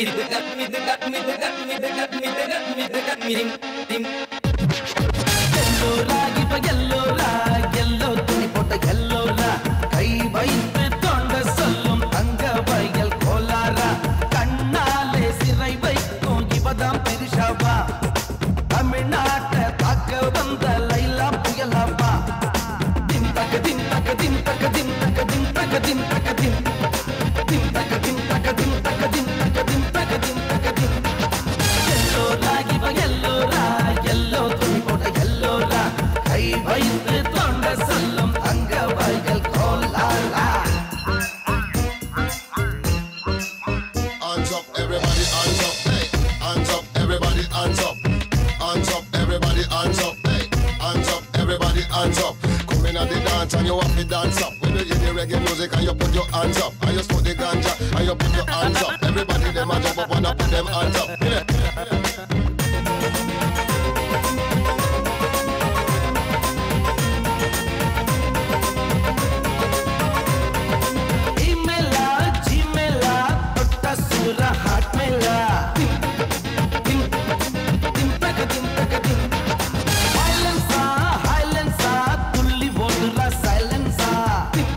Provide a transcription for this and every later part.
எல்லோரா இவ எல்லோரா எல்லோ துணி போட்ட எல்லோரா கை வைத்து தொண்ட சொல்லும் தங்க வயல் கோலாரா கண்ணாலே சிறை வைக்கும் இவதாம் திரிஷாவா தமிழ்நாட்டை தாக்க வந்த லைலா புயலாவா தின் தக்க தின் தக்க தின் தக்க தின் தக்க தின் தக்க தின் தக்க தின் தின் தக்க தின் தக்க தின் தக்க தின் தக்க தின் தக்க தின் தக்க தின் எல்லோரா இவ எல்லோரா எல்லோ துணி போட்ட எல்லோரா கை வைத்து தொண்ட சொல்லும் அங்க வயல் கோலாரா Hands up, everybody, hands up, hey. Hands up, everybody, hands up. Hands up, everybody, hands up, hey. Hands up, everybody, hands up. Come in at the dance and you have to dance up. When you hear the reggae music and you put your hands up. And you smoke the ganja and you put your hands up. Everybody them a jump up and a put them hands up. Yeah. இமெலா ஜிமெலா தொட்ட சூர hot மேலா திம் திம் திம் தக திம் தக திம் வயலன்ஸா ஹைலன்ஸா துள்ளி ஓடுற சைலன்ஸா திம்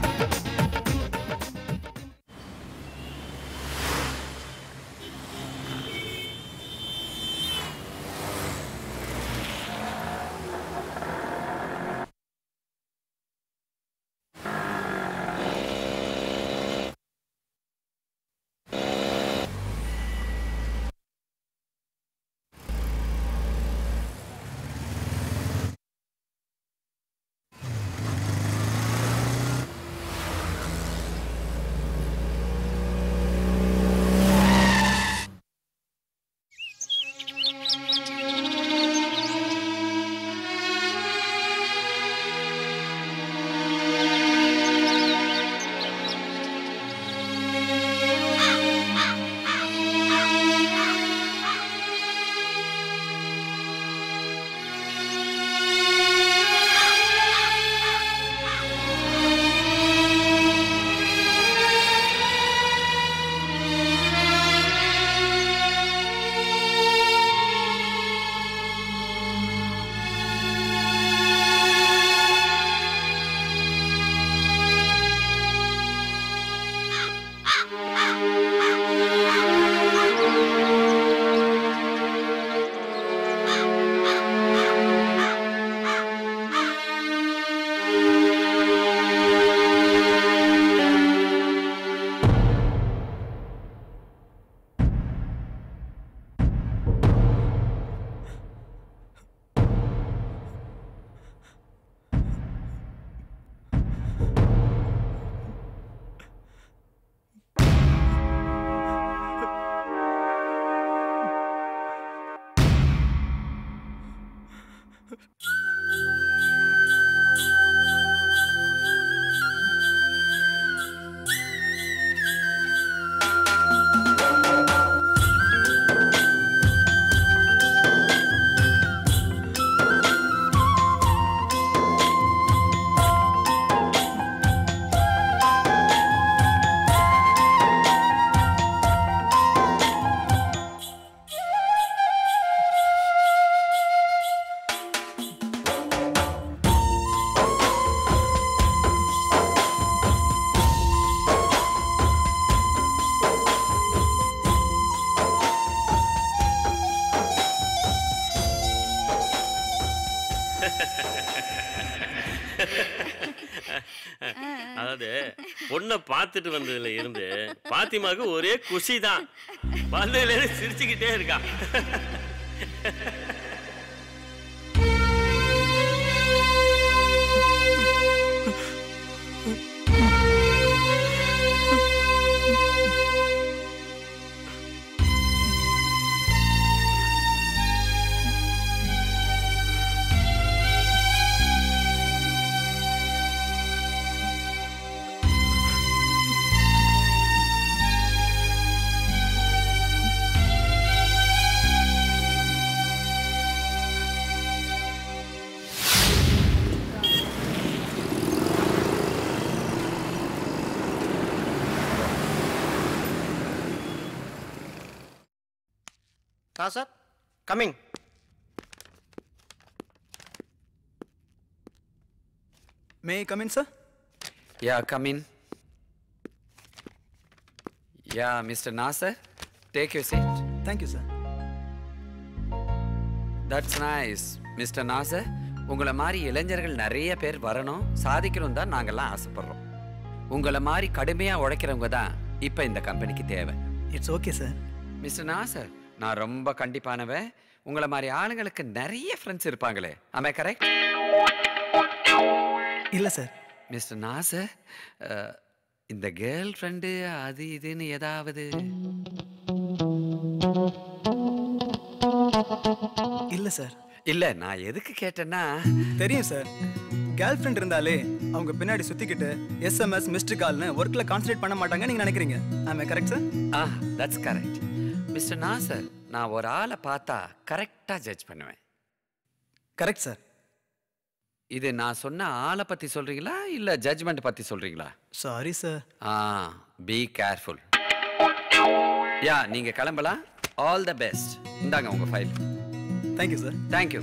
அதாவது பொண்ணை பார்த்துட்டு வந்ததுல இருந்து பாத்திமாக்கு ஒரே குஷி தான் வந்ததுல இருந்து சிரிச்சுக்கிட்டே இருக்கா ஆ Nasser coming may come in sir Yeah, come in. Yeah, Mr. Nasser, take your seat. Thank you sir That's nice. Mister Nasser உங்களை மாதிரி இளைஞர்கள் நிறைய பேர் வரணும் சாதிக்கணும் தான் நாங்கெல்லாம் ஆசைப்படுறோம் உங்களை மாதிரி கடுமையாக உழைக்கிறவங்க தான் இப்போ இந்த கம்பெனிக்கு தேவை it's okay sir mister Nasser நான் ரொம்ப கண்டிப்பானவன் உங்களை மாதிரி ஆளுங்களுக்கு நிறைய ஃப்ரெண்ட்ஸ் இருப்பாங்களே ஆமே கரெக்ட் இல்லை சார் மிஸ்டர் நாசர் அஹ், இந்த கேர்ள் ஃப்ரெண்டு அது இதுன்னு ஏதாவது இல்லை சார் இல்லை நான் எதுக்கு கேட்டேன்னா தெரியும் சார் கேர்ள் ஃப்ரெண்ட் இருந்தாலே அவங்க பின்னாடி சுற்றிக்கிட்டு எஸ்எம்எஸ் மிஸ்டு கால்னு ஒர்க்கில் கான்சன்ட்ரேட் பண்ண மாட்டாங்கன்னு நீங்கள் நினைக்கிறீங்க ஆமாம் கரெக்ட் சார் ஆ தட்ஸ் கரெக்ட் மிஸ்டர் நாசர் நான் ஒரு ஆளை பார்த்தா கரெக்டாக ஜட்ஜ் பண்ணுவேன் கரெக்ட் சார் இது நான் சொன்ன ஆளை பற்றி சொல்கிறீங்களா இல்லை ஜட்ஜ்மெண்ட் பற்றி சொல்கிறீங்களா சாரி சார் ஆ பி கேர்ஃபுல் யா நீங்கள் கிளம்பலாம் ஆல் த பெஸ்ட் இந்தாங்க உங்கள் ஃபைல் தேங்க்யூ சார் தேங்க்யூ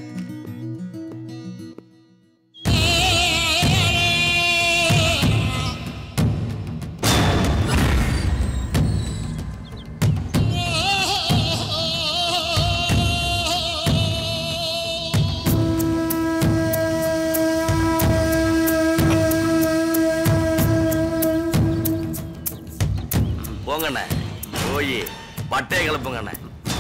போங்கண்ணே போய் பட்டையை கிளப்புங்கண்ணே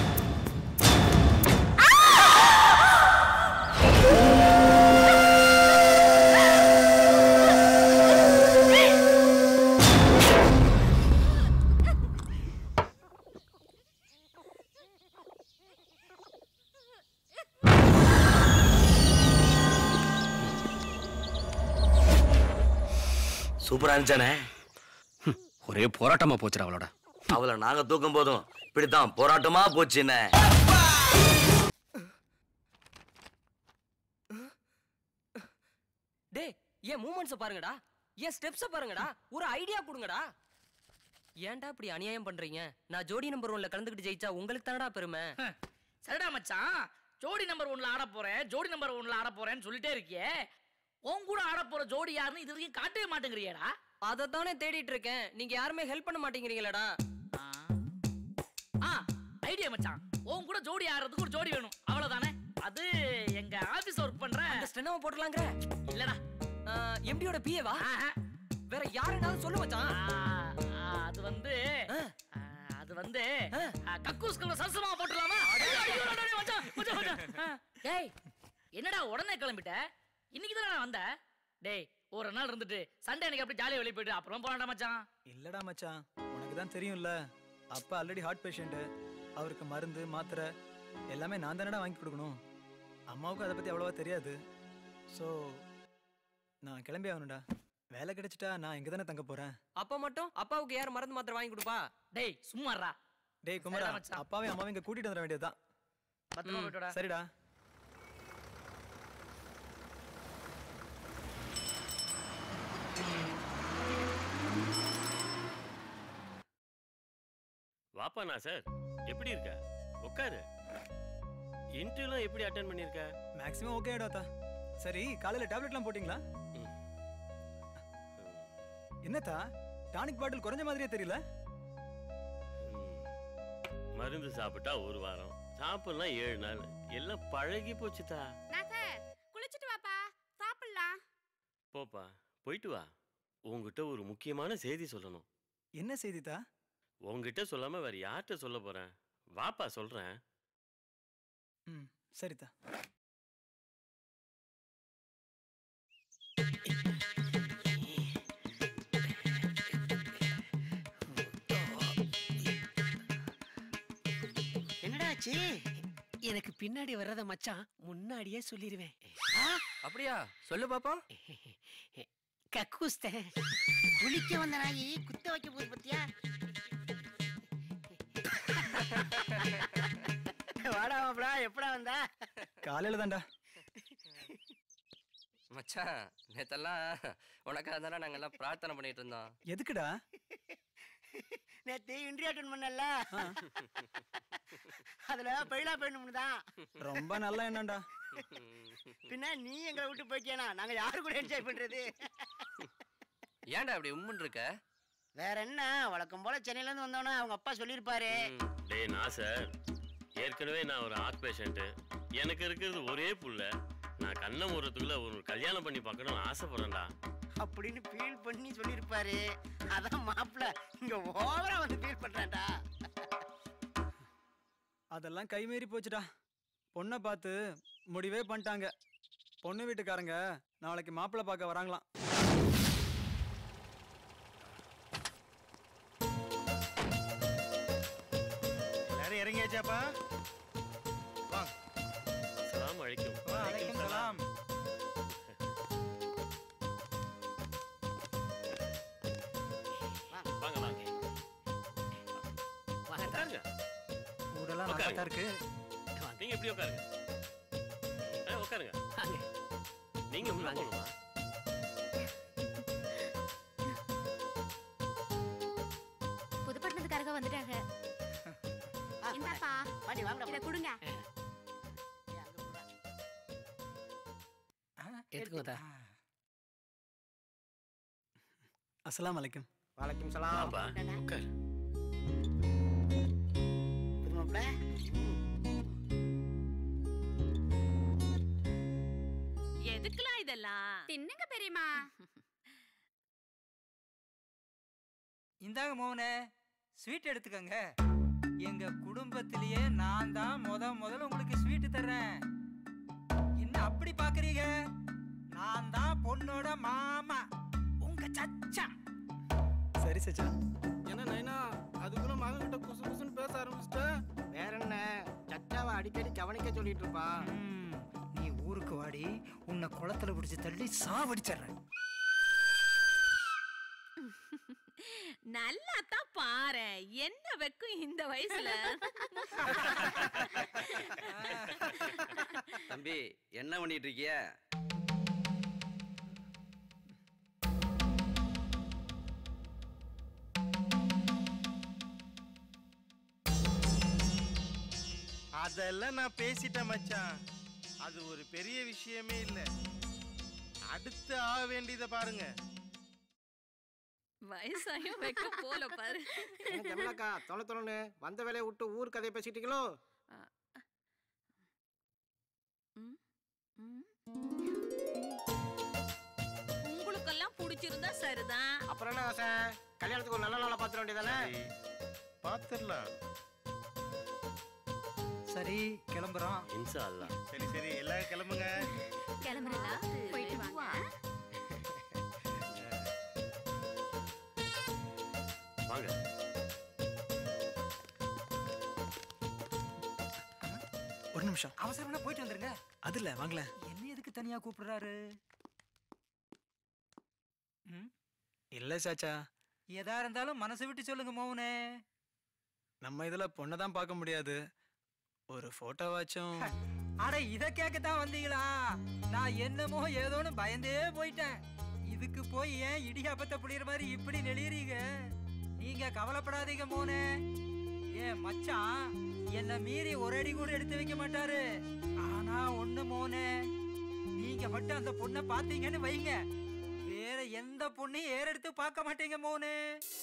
சூப்பரா இருந்துச்சானே ஒரே போராட்டமா போச்சுடா அவளோட அவளை நாங்க தூக்கும் போதும் இப்படித்தான் போராட்டமா போச்சுண்ணே டேய் ஏன் மூமெண்ட்ஸ பாருங்கடா ஏன் ஸ்டெப்ஸ பாருங்கடா ஒரு ஐடியா கொடுங்கடா ஏன்டா இப்படி அநியாயம் பண்றீங்க நான் ஜோடி நம்பர் ஒன்ல கலந்துக்கிட்டு ஜெயிச்சா உங்களுக்கு தானடா பெருமை சரிடா மச்சான் ஜோடி நம்பர் ஒன்ல ஆட போறேன் ஜோடி நம்பர் ஒன்ல ஆட போறேன்னு சொல்லிட்டே இருக்கியே உன் கூட ஆட போற ஜோடி யாருன்னு இது வரைக்கும் காட்டவே மாட்டேங்கிறியேடா அதை தானே தேடிட்டு இருக்கேன் நீங்க யாருமே ஹெல்ப் பண்ண மாட்டேங்கிறீங்களேடா ஆ ஐடியா மச்சான் உன் கூட ஜோடி ஆடுறதுக்கு ஒரு ஜோடி வேணும் அவ்வளவுதானே அது எங்க ஆபீஸ் ஒர்க் பண்ற அந்த ஸ்டெனோவை போட்டுலாங்கிற இல்லடா எம்டியோட பிஏவா ஆஹா. வேற யாருனாலும் சொல்லு மச்சான் ஆ, ஆ, அது வந்து ஆ, அது வந்து ஆ, கக்கூஸ்குள்ள சரசமா போட்டுலாமா ஐயோ, ஐயோ, ஐயோ, மச்சான், மச்சான், மச்சான். ஆ, டேய் என்னடா உடனே கிளம்பிட்ட இன்னைக்கு தானே வந்த டேய் ஒரு நாள் இருந்துட்டு சண்டே அன்னைக்கு அப்படி ஜாலியா வெளியே போயிட்டு அப்புறம் போலாம்டா மச்சான் இல்லடா மச்சான் உனக்கு தான் தெரியும்ல அப்பா ஆல்ரெடி ஹார்ட் பேஷண்ட்டு அவருக்கு மருந்து மாத்திரை எல்லாமே நான் தானடா வாங்கி கொடுக்கணும் அம்மாவுக்கும் அதை பற்றி அவ்வளோவா தெரியாது ஸோ நான் கிளம்பி ஆகணும்டா வேலை கிடைச்சிட்டா நான் இங்கே தானே தங்க போகிறேன் அப்ப மட்டும் அப்பாவுக்கு யார் மருந்து மாத்திரை வாங்கி கொடுப்பா டேய் சும்மாறா டேய் குமரா சரிடா மச்சான். அப்பாவையும் அம்மாவையும் இங்கே கூட்டிகிட்டு வந்துட வேண்டியதுதான் பத்திரமா போயிட்டு வாடா. சரிடா வாப்பா நான் சார் எப்படி இருக்க உட்காரு இன்டர்வியூலாம் எப்படி அட்டன் பண்ணியிருக்க மேக்ஸிமம் ஓகே ஆயிடாத்தா சரி காலையில் டேப்லெட்லாம் போட்டிங்களா ம். என்னத்தா டானிக் பாட்டில் குறைஞ்ச மாதிரியே தெரியல ம். மருந்து சாப்பிட்டா ஒரு வாரம் சாப்பிடலாம் ஏழு நாள் எல்லாம் பழகி போச்சுதா நாசர் குளிச்சிட்டு வாப்பா சாப்பிடலாம் போப்பா போயிட்டு வா உங்ககிட்ட ஒரு முக்கியமான செய்தி சொல்லணும் என்ன செய்தித்தா உங்ககிட்ட சொல்லாம வேற யார்கிட்ட சொல்ல போறேன் வாப்பா சொல்றேன் ம் சரித்தா என்னடாச்சு எனக்கு பின்னாடி வர்றத மச்சான் முன்னாடியே சொல்லிடுவேன் அப்படியா சொல்லு பாப்போம் கக்கூஸ்தேன் குளிக்க வந்த நாயி குத்த வைக்க போகுது பத்தியா வாடா மாப்ளா எப்படா வந்தா காலையில் தான்டா மச்சான் நேத்தெல்லாம் உனக்காக தானே நாங்கெல்லாம் பிரார்த்தனை பண்ணிட்டு இருந்தோம் எதுக்குடா நேத்து இன்ட்ரி அட்டன் பண்ணல அதுல பெயிலா போயிடணும்னு தான் ரொம்ப நல்ல எண்ணம்டா பின்ன நீ எங்களை விட்டு போயிட்டேனா நாங்க யாரு கூட என்ஜாய் பண்றது ஏன்டா அப்படி உம்முன்னு இருக்க வேற என்ன வழக்கம் போல சென்னையில இருந்து வந்தோன்னா அவங்க அப்பா சொல்லியிருப்பாரு டேய் நான் சார் ஏற்கனவே நான் ஒரு ஹார்ட் பேஷண்ட்டு எனக்கு இருக்கிறது ஒரே புள்ள நான் கண்ணை மூடுறதுக்குள்ள ஒரு கல்யாணம் பண்ணி பார்க்கணும்னு ஆசைப்படுறேன்டா அப்படின்னு ஃபீல் பண்ணி சொல்லியிருப்பாரு அதான் மாப்பிள்ள இங்க ஓவரா வந்து ஃபீல் பண்றான்டா அதெல்லாம் கைமீறி போச்சுடா பொண்ணை பார்த்து முடிவே பண்ணிட்டாங்க பொண்ணு வீட்டுக்காரங்க நாளைக்கு மாப்பிள்ளை பார்க்க வராங்களாம் எல்லாரும் இறங்கியாச்சாப்பா வாங்க சலாம் அழைக்கும் வலைக்கும் சலாம் வாங்க வாங்க உட்காருங்க ஊரெல்லாம் நல்லா தான் இருக்கு நீங்க எப்படி உட்காருங்க ஆ, உட்காருங்க நீங்க உள்ள போகணுமா புதுப்பட்டினத்துக்காரங்க வந்துட்டாங்க இந்தாப்பா பாட்டி வாங்க இதை கொடுங்க எடுத்துக்கோதா அஸ்ஸலாமு அலைக்கும் வலைக்கும் சலாம் வாப்பா உட்கார் புது மாப்பிள்ள எதுக்குலாம் இதெல்லாம் தின்னுங்க பெரியம்மா இந்தாங்க மோகனே ஸ்வீட் எடுத்துக்கங்க எங்க குடும்பத்திலேயே நான் தான் முத முதல்ல உங்களுக்கு ஸ்வீட் தர்றேன் என்ன அப்படி பாக்குறீங்க நான் தான் பொண்ணோட மாமா உங்க சச்சா சரி சச்சா என்ன நைனா அதுக்குள்ள மகன் கிட்ட குசு குசுன்னு பேச ஆரம்பிச்சிட்ட வேற என்ன சச்சாவை அடிக்கடி கவனிக்க சொல்லிட்டு இருப்பா ம், நீ ஊருக்கு வாடி உன்னை குளத்துல பிடிச்சு தள்ளி சாவடிச்சிடுறேன் நல்லா தான் பாரு என்ன வெக்கும் இந்த வயசுல தம்பி என்ன பண்ணிட்டு இருக்கிய அதெல்லாம் நான் பேசிட்டேன் மச்சான் அது ஒரு பெரிய விஷயமே இல்ல அடுத்து ஆக வேண்டியதை பாருங்க வயசாயும் வெக்க போல பாரு என்ன ஜமலாக்கா தொலை தொலைன்னு வந்த வேலையை விட்டு ஊர் கதையை பேசிட்டீங்களோ உங்களுக்கெல்லாம் பிடிச்சிருந்தா சரிதான் அப்புறம் என்ன ஆசை கல்யாணத்துக்கு ஒரு நல்ல நாளா பாத்துற வேண்டியதானே பாத்துடலாம் சரி கிளம்புறோம் இன்சா அல்லா சரி சரி எல்லாம் கிளம்புங்க கிளம்புறா போயிட்டு வாங்க வாங்க ஒரு நிமிஷம் அவசரம்னா போயிட்டு வந்துருங்க அது இல்ல வாங்கல என்ன எதுக்கு தனியா கூப்பிடுறாரு ம் இல்ல சாச்சா எதா இருந்தாலும் மனசு விட்டு சொல்லுங்க மோகனே நம்ம இதுல பொண்ணை தான் பார்க்க முடியாது ஒரு போட்டோவாச்சும் அட இத கேட்கத்தான் வந்தீங்களா நான் என்னமோ ஏதோன்னு பயந்தே போயிட்டேன் இதுக்கு போய் ஏன் இடியாப்பத்தை புளியற மாதிரி இப்படி நெளியறீங்க நீங்க கவலைப்படாதீங்க மோனே ஏன் மச்சான் என்ன மீறி ஒரு அடி கூட எடுத்து வைக்க மாட்டாரு ஆனா ஒண்ணு மோனே நீங்க மட்டும் அந்த பொண்ணை பாத்தீங்கன்னு வைங்க வேற எந்த பொண்ணையும் ஏறெடுத்து பார்க்க மாட்டீங்க மோனே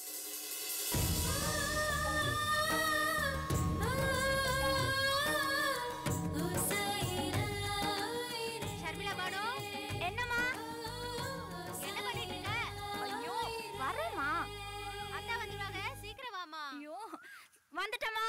ஷர்மிளா பானு என்னம்மா என்ன பண்ணிட்டு இருக்க ஐயோ வரேம்மா அத்தா வந்துருவாங்க சீக்கிரம் வாமா ஐயோ வந்துட்டம்மா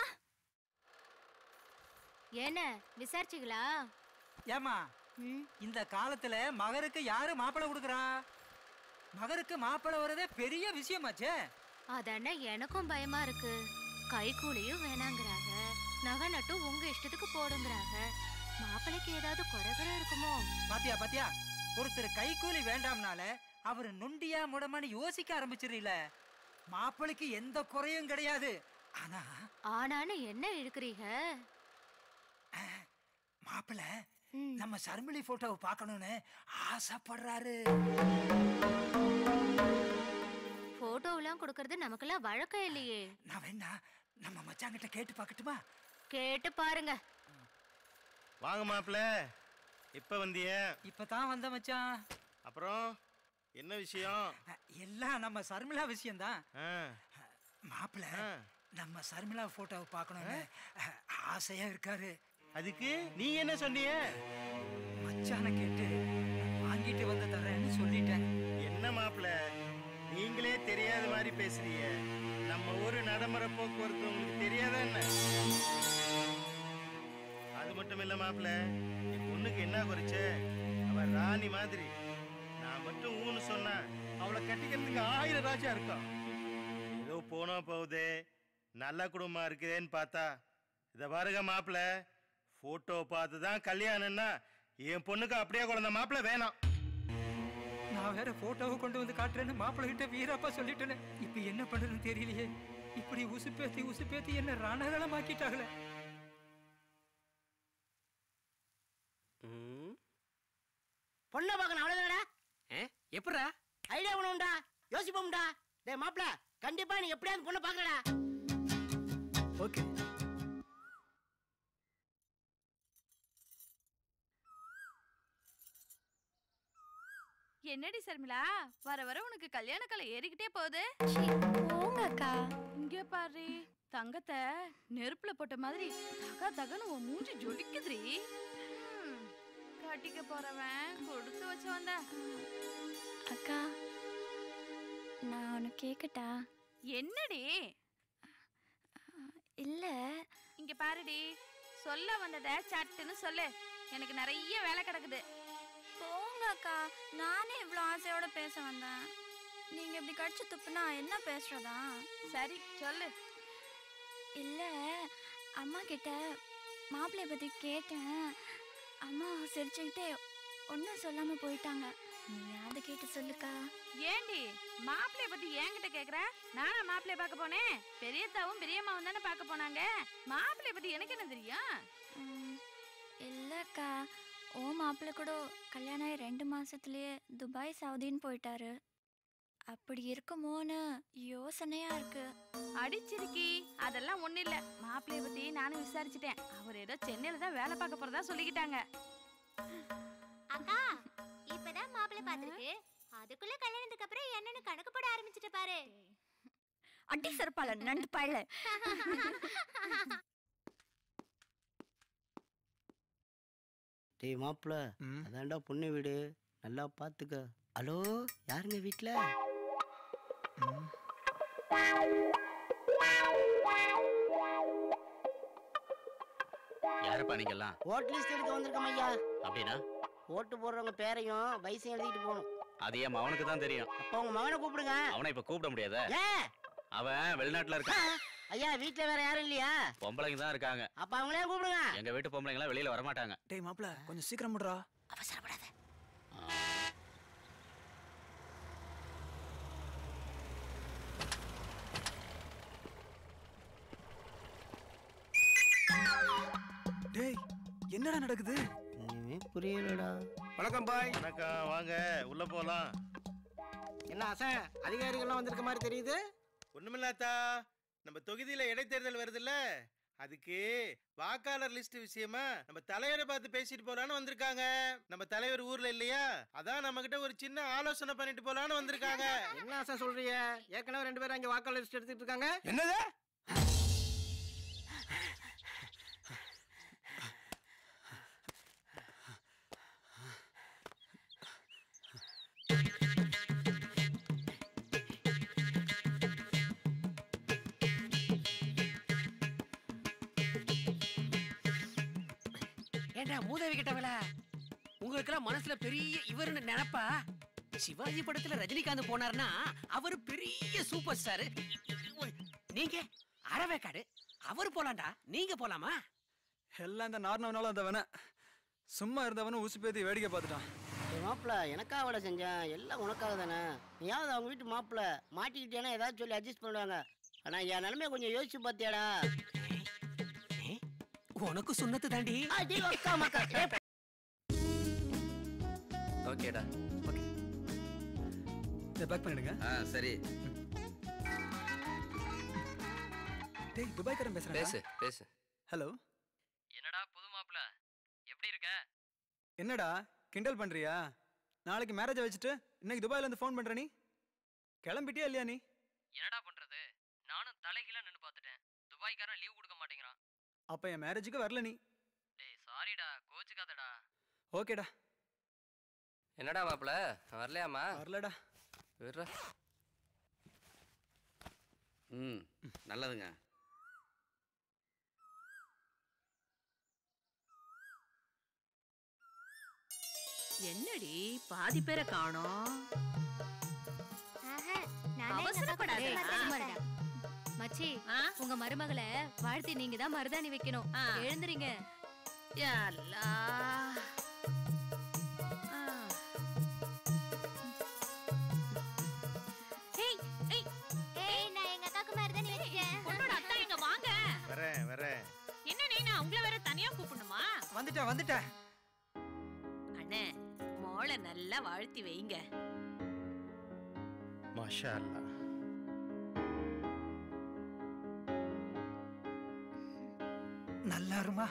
என்ன விசாரிச்சிங்களா ஏமா இந்த காலத்துல மகருக்கு யாரு மாப்பிள்ளை கொடுக்குறா மகருக்கு மாப்பிள்ளை வரதே பெரிய விஷயமாச்சே அதானே எனக்கும் பயமா இருக்கு கை கூலியும் வேணாங்கிறாங்க நகை நட்டும் உங்க இஷ்டத்துக்கு போடுங்கிறாங்க மாப்பிள்ளைக்கு ஏதாவது குறைகுறை இருக்குமோ பாத்தியா பாத்தியா ஒருத்தர் கைக்கூலி வேண்டாம்னால அவர் நொண்டியா முடமான்னு யோசிக்க ஆரம்பிச்சிடல மாப்பிளைக்கு எந்த குறையும் கிடையாது ஆனா ஆனான்னு என்ன இழுக்கிறீங்க மாப்பிள்ள நம்ம சர்மிளி போட்டோவை பார்க்கணும்னு ஆசைப்படுறாரு போட்டோவெல்லாம் கொடுக்கறது நமக்கெல்லாம் வழக்கம் இல்லையே நான் வேணா நம்ம மச்சாங்கிட்ட கேட்டு பார்க்கட்டுமா கேட்டு பாருங்க வாங்க மாப்பிள்ள இப்ப வந்திய இப்பதான் வந்த மச்சான் அப்புறம் என்ன விஷயம் எல்லாம் நம்ம சர்மிளா விஷயம்தான் ஆ, மாப்பிள்ள நம்ம சர்மிளா போட்டோவை பார்க்கணும்னு ஆசையா இருக்காரு அதுக்கு நீ என்ன சொன்னிய மச்சானை கேட்டு வாங்கிட்டு வந்து தரேன்னு சொல்லிட்டேன் என்ன மாப்பிள்ள நீங்களே தெரியாத மாதிரி பேசுறீங்க நம்ம ஊரு நடைமுறை போக்குவரத்து உங்களுக்கு தெரியாதா என்ன அது மட்டும் இல்ல மாப்பிள்ள என் பொண்ணுக்கு என்ன குறைச்ச அவ ராணி மாதிரி நான் மட்டும் ஊன்னு சொன்னா அவளை கட்டிக்கிறதுக்கு ஆயிரம் ராஜா இருக்கும் ஏதோ போனா போகுது நல்ல குடும்பமா இருக்குதேன்னு பார்த்தா இத பாருங்க மாப்பிள்ள போட்டோ பார்த்து தான் கல்யாணம்னா என் பொண்ணுக்கு அப்படியே குழந்த மாப்பிள்ள வேணாம் நான் வேற போட்டோவை கொண்டு வந்து காட்டுறேன்னு மாப்பிள்ளை கிட்ட வீரப்பா சொல்லிட்டேனே இப்ப என்ன பண்றதுன்னு தெரியலையே இப்படி உசுப்பேத்தி உசுப்பேத்தி என்ன ரணகலமாக்கிட்டாங்களே பொண்ணை பார்க்கணும் அவ்வளவுதானடா எப்படா ஐடியா பண்ணுவோம்டா யோசிப்போம்டா டேய் மாப்ள கண்டிப்பா நீ எப்படியாவது பொண்ணை பார்க்கலடா ஓகே என்னடி சர்மிளா வர வர உனக்கு கல்யாண கலை ஏறிக்கிட்டே போகுது போங்க அக்கா இங்க பாரு தங்கத்தை நெருப்புல போட்ட மாதிரி தக தகன்னு உன் மூஞ்சி ஜொலிக்குதுடி ம், கட்டிக்க போறவன் கொடுத்து வச்சு வந்த அக்கா நான் ஒன்று கேட்கட்டா என்னடி இல்ல இங்க பாருடி சொல்ல வந்தத சட்டுன்னு சொல்லு எனக்கு நிறைய வேலை கிடக்குது போங்க அக்கா நானே இவ்வளோ ஆசையோட பேச வந்தேன் நீங்க இப்படி கடிச்சு துப்புனா என்ன பேசுறதா சரி சொல்லு இல்ல அம்மா கிட்ட மாப்பிள்ளைய பத்தி கேட்டேன் அம்மா சிரிச்சுக்கிட்டே ஒன்றும் சொல்லாம போயிட்டாங்க நீ அதை கேட்டு சொல்லுக்கா ஏண்டி மாப்பிளைய பத்தி என்கிட்ட கேக்குற நானா மாப்பிளைய பார்க்க போனேன் பெரியத்தாவும் பெரியம்மாவும் தானே பார்க்க போனாங்க மாப்பிளைய பத்தி எனக்கு என்ன தெரியும் ம், இல்லக்கா ஓ மாப்பிள்ளை கூட கல்யாணம் ஆகி ரெண்டு மாசத்துலயே துபாய் சவுதின்னு போயிட்டாரு அப்படி இருக்குமோன்னு யோசனையா இருக்கு அடிச்சிருக்கி அதெல்லாம் ஒண்ணு இல்ல மாப்பிளைய பத்தி நானும் விசாரிச்சுட்டேன் அவர் ஏதோ சென்னையில தான் வேலை பார்க்க போறதா சொல்லிக்கிட்டாங்க அக்கா இப்பதான் மாப்பிள்ளை பாத்துருக்கு அதுக்குள்ள கல்யாணத்துக்கு அப்புறம் என்னன்னு கணக்கு போட ஆரம்பிச்சிட்டு பாரு அடி சரப்பால நண்டு பழ டேய் மாப்ள அதான்டா பொண்ணு வீடு நல்லா பாத்துக்க ஹலோ யாருங்க வீட்ல யாருப்பா நீங்கெல்லாம் ஓட் லிஸ்ட் எடுக்க வந்திருக்கோம் ஐயா அப்படின்னா ஓட்டு போடுறவங்க பேரையும் வயசையும் எழுதிட்டு போகணும் அது என் மவனுக்கு தான் தெரியும் அப்ப உங்க மகனை கூப்பிடுங்க அவனை இப்ப கூப்பிட முடியாத ஏன் அவன் வெளிநாட்டுல இருக்கான் ஐயா வீட்ல வேற யாரும் இல்லையா பொம்பளைங்க தான் இருக்காங்க அப்ப அவங்களே கூப்பிடுங்க எங்க வீட்டு பொம்பளைங்க எல்லாம் வெளியில வரமாட்டாங்க டேய் மாப்ள கொஞ்சம் சீக்கிரம் விடுறா அவசரப்படாத டேய் என்னடா நடக்குது ஒண்ணுமே புரியலடா வணக்கம் பாய் வணக்கம் வாங்க உள்ள போலாம் என்ன ஆசை அதிகாரிகள்லாம் வந்திருக்க மாதிரி தெரியுது ஒண்ணுமில்லாத்தா நம்ம தொகுதியில இடைத்தேர்தல் வருதுல்ல அதுக்கு வாக்காளர் லிஸ்ட் விஷயமா நம்ம தலைவரை பார்த்து பேசிட்டு போலான்னு வந்திருக்காங்க நம்ம தலைவர் ஊர்ல இல்லையா அதான் நம்ம கிட்ட ஒரு சின்ன ஆலோசனை பண்ணிட்டு போலான்னு வந்திருக்காங்க என்ன ஆசை சொல்றீங்க ஏற்கனவே ரெண்டு பேரும் அங்க வாக்காளர் லிஸ்ட் எடுத்துட்டு இருக்காங்க என்னது ஏண்டா மூதேவி கிட்டவள உங்களுக்கெல்லாம் மனசுல பெரிய இவருன்னு நினைப்பா சிவாஜி படத்துல ரஜினிகாந்த் போனார்னா அவர் பெரிய சூப்பர் ஸ்டார் நீங்க அறவேக்காடு அவர் போலாம்டா நீங்க போலாமா எல்லாம் இந்த நார்னவனால அந்த வேண சும்மா இருந்தவனும் ஊசி பேத்தி வேடிக்கை பார்த்துட்டான் மாப்பிள எனக்காக விட செஞ்சேன் எல்லாம் உனக்காக தானே நீயாவது அவங்க வீட்டு மாப்பிள மாட்டிக்கிட்டேன்னா ஏதாவது சொல்லி அட்ஜஸ்ட் பண்ணுவாங்க ஆனா என் நிலைமைய கொஞ்சம் யோசிச்சு பாத்தியாடா உனக்கு சுண்ணத்து தாண்டி அடி அக்கா மக்கா ஏய், ஓகேடா இதை பேக் பண்ணிடுங்க ஆ சரி டேய் துபாய்க்காரன் பேசுறேன் பேசு பேசு ஹலோ என்னடா கிண்டல் பண்றியா நாளைக்கு மேரேஜை வச்சுட்டு இன்னைக்கு துபாயில இருந்து ஃபோன் பண்ற நீ கிளம்பிட்டியா இல்லையா நீ என்னடா பண்றது நானும் தலைகீழா நின்னு பார்த்துட்டேன் துபாய்க்காரன் லீவ் கொடுக்க மாட்டேங்கிறான் அப்ப என் மேரேஜுக்கு வரல நீ டேய் சாரிடா கோச்சுக்காதடா ஓகேடா என்னடா மாப்பிள வரலையாமா வரலடா விடுறா ம் நல்லதுங்க என்னடி பாதி பேரை காணோம் அவசரப்படாத. மச்சி உங்க மருமகளை வாழ்த்தி நீங்க தான் மருதாணி வைக்கணும் எழுந்துறீங்க யா அல்லாஹ். ஆ. ஏய் ஏய் ஏய் நான் எங்க அக்காக்கு மருதாணி வச்சேன் உன்னோட அத்தா எங்க வாங்க வரேன் வரேன் என்ன நீ நான் உங்களை வேற தனியா கூப்பிடணுமா வந்துட்டேன் வந்துட்டேன் அண்ணே மோளை நல்லா வாழ்த்தி வைங்க மாஷா அல்லா நல்லா இருமா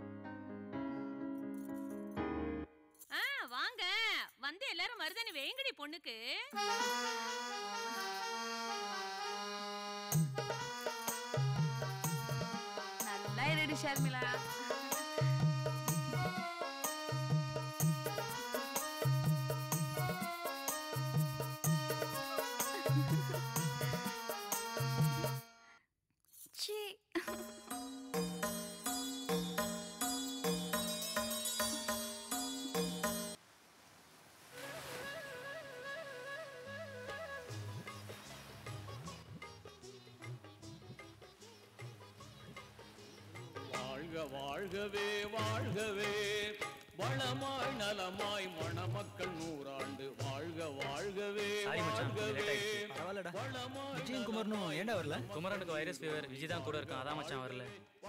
ஆ வாங்க வந்து எல்லாரும் மருதாணி வேங்கடி பொண்ணுக்கு நல்லா இருடி ஷர்மிளா சீ வாழ்க வாழ்கவே வாழ்கவே வளமாய் நலமாய் மணமக்கள் நூறாண்டு வாழ்க வாழ்கவே சாரி மச்சான் கொஞ்சம் லேட் வாழ்கவே ஆயிடுச்சு பரவாயில்லடா விஜயும் குமரனும் ஏன்டா வரல குமரனுக்கு வைரஸ் ஃபீவர் விஜய் தான் கூட இருக்கான் அதான் மச்சான் வரல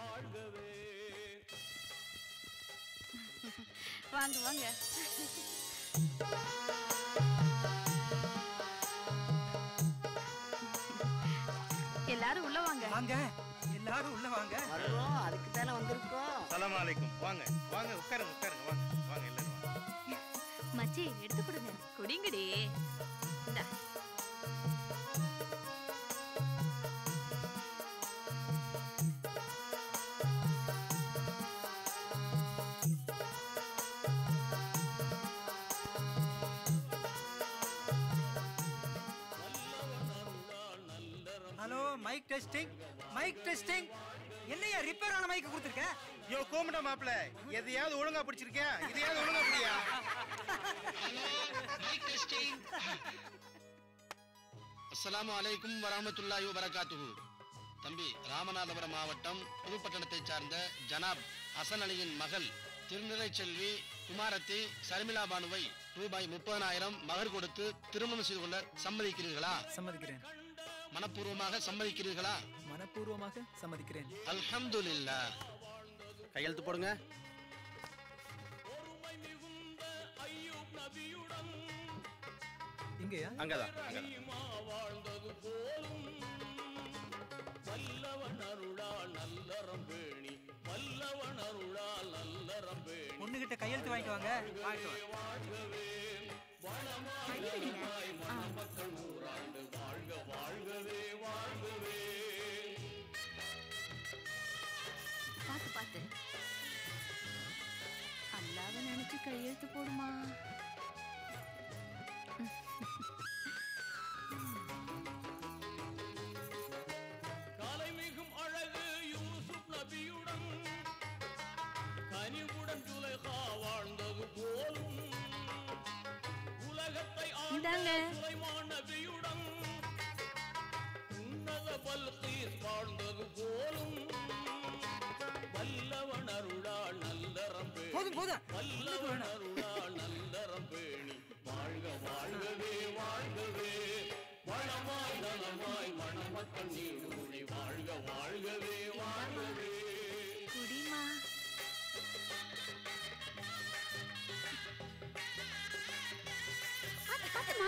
வாங்க வாங்க எல்லாரும் உள்ள வாங்க வாங்க எல்லாரும் உள்ள வாங்க வர்றோம் அதுக்கு தானே வந்திருக்கோம் சலாம் அலைக்கும் வாங்க வாங்க உட்காருங்க உட்காருங்க வாங்க வாங்க எல்லாரும் வாங்க மச்சி எடுத்து கொடுங்க குடிங்கடி இந்தா. Hello mike testing mike testing என்னையா ரிப்பேர் ஆன மைக் கொடுத்துருக்க யோ கோமடா மாப்பிள எதையாவது ஒழுங்கா பிடிச்சிருக்கியா இதையாவது ஒழுங்கா பிடியா அஸ்ஸலாமு அலைக்கும் வரஹ்மத்துல்லாஹி வபரகாத்துஹு தம்பி ராமநாதபுரம் மாவட்டம் புதுப்பட்டணத்தைச் சார்ந்த ஜனாப் ஹசன் அலியின் மகள் திருநிறை செல்வி குமாரத்தி சர்மிளா பானுவை ரூபாய் முப்பதனாயிரம் மகர் கொடுத்து திருமணம் செய்து கொள்ள சம்மதிக்கிறீர்களா சம்மதிக்கிறேன் மனப்பூர்வமாக சம்மதிக்கிறீர்களா மனப்பூர்வமாக சம்மதிக்கிறேன் அல்ஹம்துலில்லாஹ் கையெழுத்து போடுங்க இங்கயா அங்கதான் அங்கதான் வாழ்ந்தது போலும் வல்லவன் அருளால் நல்லறம் பேணி வல்லவன் அருளால் நல்லறம் பேணி பொண்ணுகிட்ட கையெழுத்து வாங்கிட்டு வாங்க வாங்கிட்டு வாங்க வாழ்கவே வளமாய் நலமாய் மணமக்கள் நூறாண்டு வாழ்க வாழ்கவே வாழ்கவே பாத்து பாத்து அல்லாத நினைச்சு கையெழுத்து போடுமா காலை மிகும் அழகு யூசுப் நபியுடன் கனிவுடன் துலைகா வாழ்ந்தது போலும் உலகத்தை ஆண்ட இந்தாங்க. சுலைமான் நபியுடன் உன்னத பல்கீஸ் வாழ்ந்தது போலும் வல்லவன் அருளால் நல்லறம் பேணி போதும், போதும். வல்லவன் அருளால் நல்லறம் பேணி வாழ்க வாழ்கவே வாழ்கவே வளமாய் நலமாய் மணமக்கள் நீடூழி வாழ்க வாழ்கவே வாழ்கவே குடிமா பாத்து பாத்துமா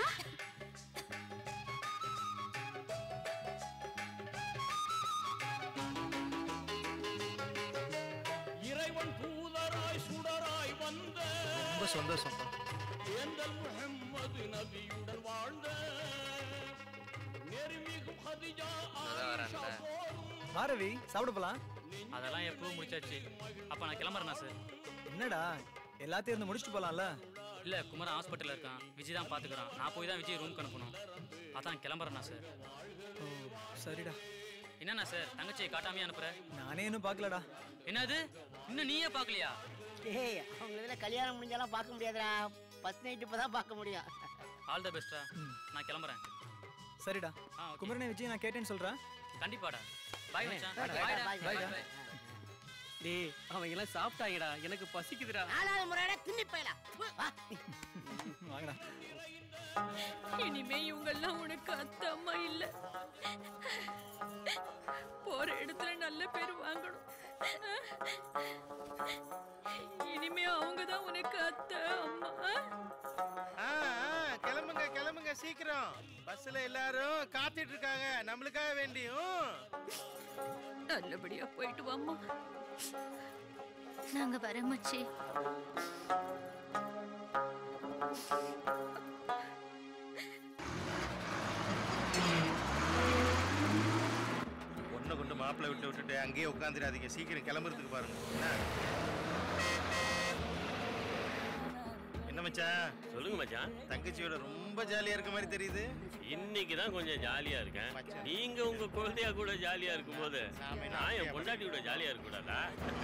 இறைவன் தூதராய் சுடராய் வந்த ரொம்ப ரொம்ப சந்தோஷம் ஏந்தல் முஹம்மது நபியுடன் வாழ்ந்த நெருமிகும் ஹதிஜா ஆயிஷா போலும் மாரவி சாப்பிட போலாம் அதெல்லாம் எப்பவும் முடிச்சாச்சு அப்ப நான் கிளம்புறேனா சார் என்னடா எல்லாத்தையும் இருந்து முடிச்சுட்டு போலாம்ல இல்ல குமரன் ஹாஸ்பிட்டல்ல இருக்கான் விஜய் தான் பாத்துக்கிறான் நான் போய் தான் விஜய் ரூம்க்கு அனுப்பணும் அதான் கிளம்புறேனா சார் ஓ சரிடா என்னண்ணா சார் தங்கச்சியை காட்டாமையே அனுப்புற நானே இன்னும் பார்க்கலடா என்னது இன்னும் நீயே பார்க்கலையா ஏய் அவங்க இதில் கல்யாணம் முடிஞ்சாலாம் பார்க்க முடியாதுடா ஃபர்ஸ்ட் நைட் இப்போ தான் பார்க்க முடியும் ஆல் த பெஸ்டா நான் கிளம்புறேன் சரிடா குமரனை விஜய் நான் கேட்டேன்னு சொல்றேன் கண்டிப்பாடா பாய் மச்சான் Okay, பாய்டா bye, bye, bye. டேய் அவங்க எல்லாம் சாப்பிட்டாங்கடா எனக்கு பசிக்குதுடா நாலாவது முறையோட திண்ணி போயலாம் வாங்கடா இனிமே இவங்கெல்லாம் உனக்கு அத்தை அம்மா இல்ல போற இடத்துல நல்ல பேர் வாங்கணும் இனிமே அவங்க தான் உனக்கு அத்தை அம்மா ஆ, ஆ, கிளம்புங்க கிளம்புங்க சீக்கிரம் பஸ்ல எல்லாரும் காத்துட்டு இருக்காங்க நம்மளுக்காக வேண்டியும் நல்லபடியா போயிட்டு வாம்மா நாங்க வரோம் மச்சி பொண்ணை கொண்டு மாப்பிள்ளை விட்டு விட்டுட்டு அங்கேயே உட்காந்துடாதீங்க சீக்கிரம் கிளம்புறதுக்கு பாருங்க என்ன? என்ன மச்சான் சொல்லுங்க மச்சான் தங்கச்சியோட ரொம்ப ஜாலியா இருக்க மாதிரி தெரியுது இன்னைக்கு தான் கொஞ்சம் ஜாலியா இருக்கேன் நீங்க உங்க குழந்தையா கூட ஜாலியா இருக்கும்போது நான் என் பொண்டாட்டியோட ஜாலியா இருக்க கூடாதா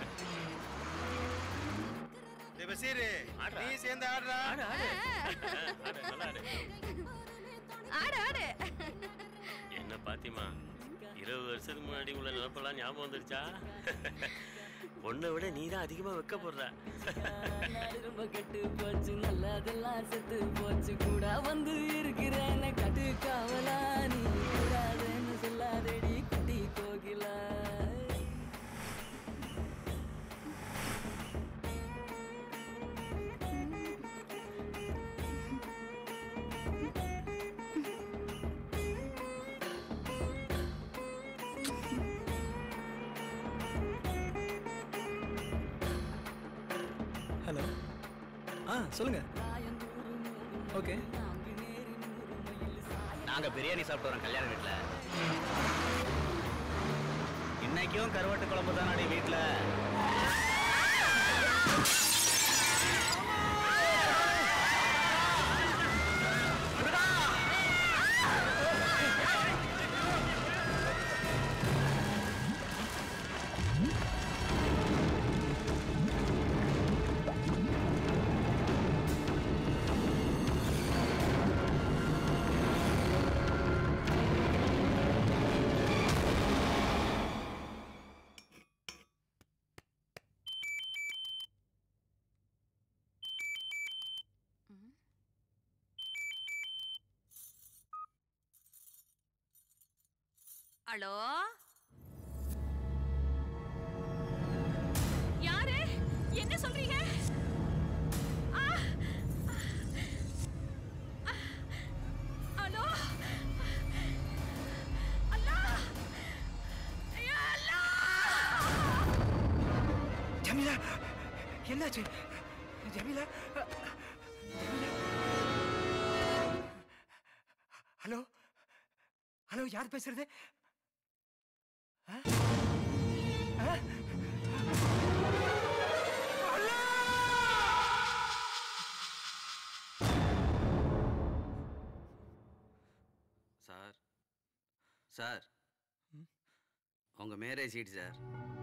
டேய் பசீரு நீ சேர்ந்து ஆடுறா ஆடு, நல்லா ஆடு. ஆடு ஆடு என்ன பாத்திமா இருபது வருஷத்துக்கு முன்னாடி உள்ள நினப்பெல்லாம் ஞாபகம் வந்துருச்சா பொண்ணை விட நீ தான் அதிகமா வெக்கப்படுற ரொம்ப கெட்டு போச்சு நல்லதெல்லாம் செத்து போச்சு கூட வந்து இருக்கிறேன்னு கட்டு காவலா நீ கூடாதுன்னு சொல்லாதடி குட்டி கோகிலா ஹலோ ஆ சொல்லுங்க ஓகே நாங்க பிரியாணி சாப்பிட்டு வரோம் கல்யாண வீட்ல இன்னைக்கும் கருவாட்டு குழம்பு தானடி வீட்ல ஹலோ யாரு என்ன சொல்றீங்க ஆ! ஆ! ஹலோ அல்லா ஐயா, அல்லா ஜமீலா என்னாச்சு ஜமீலா ஹலோ ஹலோ யார் பேசுறது ஆ? ஆ? சார் சார் உங்க மேரேஜ் சீட் சார்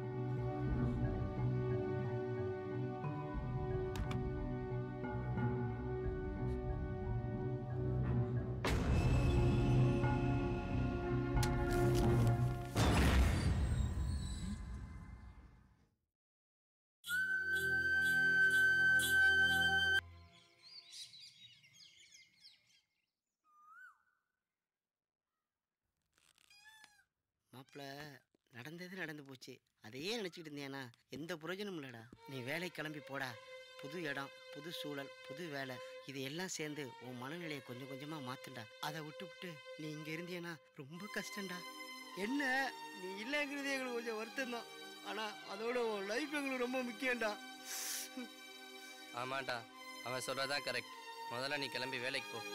மாப்பிள்ள நடந்தது நடந்து போச்சு அதையே நினச்சிக்கிட்டு இருந்தியானா எந்த பிரயோஜனமும் இல்லடா நீ வேலை கிளம்பி போடா புது இடம் புது சூழல் புது வேலை இது எல்லாம் சேர்ந்து உன் மனநிலையை கொஞ்சம் கொஞ்சமாக மாத்துண்டா அதை விட்டு விட்டு நீ இங்கே இருந்தியனா ரொம்ப கஷ்டம்டா என்ன நீ இல்லைங்கிறது எங்களுக்கு கொஞ்சம் வருத்தம் தான் ஆனால் அதோட உன் லைஃப் எங்களுக்கு ரொம்ப முக்கியம்டா ஆமாண்டா அவன் சொல்றதான் கரெக்ட் முதல்ல நீ கிளம்பி வேலைக்கு போ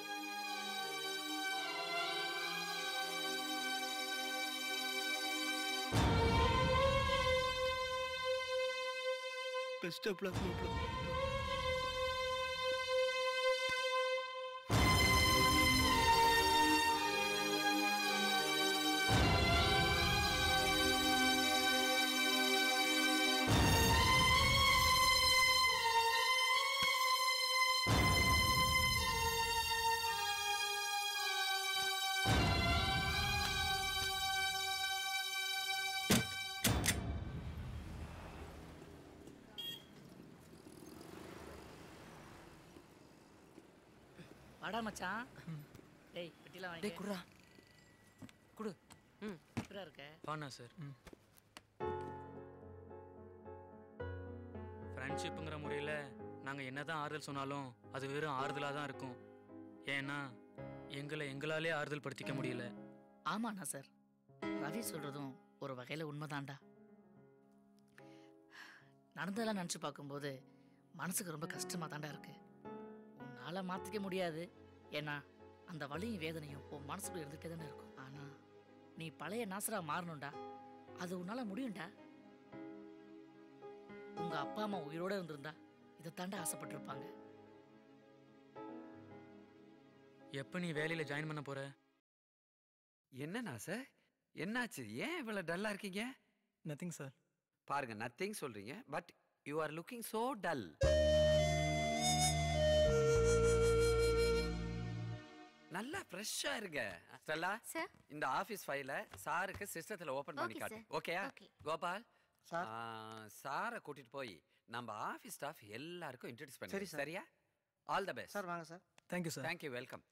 பெஸ்ட் ஆஃப் லக் வாடா மச்சான் டேய் பெட்டிலாம் வாங்கி டேய் குர்ரா குடு ம் எப்படிடா இருக்க வாண்ணா சார் ஃப்ரெண்ட்ஷிப்புங்கிற முறையில் நாங்கள் என்னதான் ஆறுதல் சொன்னாலும் அது வெறும் ஆறுதலாக தான் இருக்கும் ஏன்னா எங்களை எங்களாலே ஆறுதல் படுத்திக்க முடியல ஆமாண்ணா சார் ரவி சொல்றதும் ஒரு வகையில உண்மைதான்டா நடந்ததெல்லாம் நினச்சி பார்க்கும்போது மனசுக்கு ரொம்ப கஷ்டமா தான்டா இருக்கு உன்னால மாத்திக்க முடியாது ஏன்னா அந்த வலியும் வேதனையும் உன் மனசுக்குள்ள இருந்துகிட்டே தானே இருக்கும் ஆனா நீ பழைய நாசரா மாறணும்டா அது உன்னால முடியும்டா உங்க அப்பா அம்மா உயிரோட இருந்திருந்தா இதை தாண்டா ஆசைப்பட்டிருப்பாங்க எப்போ நீ வேலையில் ஜாயின் பண்ண போற என்னண்ணா சார் என்னாச்சு ஏன் இவ்வளோ டல்லாக இருக்கீங்க நத்திங் சார் பாருங்க நத்திங் சொல்றீங்க but you are looking so dull நல்லா ஃப்ரெஷ்ஷாக இருங்க ஸ்டெல்லா சார் இந்த ஆஃபீஸ் ஃபைலை சாருக்கு சிஸ்டத்தில் ஓப்பன் பண்ணி Okay, காட்டு sir. ஓகேயா Okay. கோபால் சார். சாரை கூட்டிட்டு போய் நம்ம ஆஃபீஸ் ஸ்டாஃப் எல்லாருக்கும் இன்ட்ரடியூஸ் பண்ணி சரி, சார். சரியா ஆல் த பெஸ்ட் சார் வாங்க sir thank you sir thank you welcome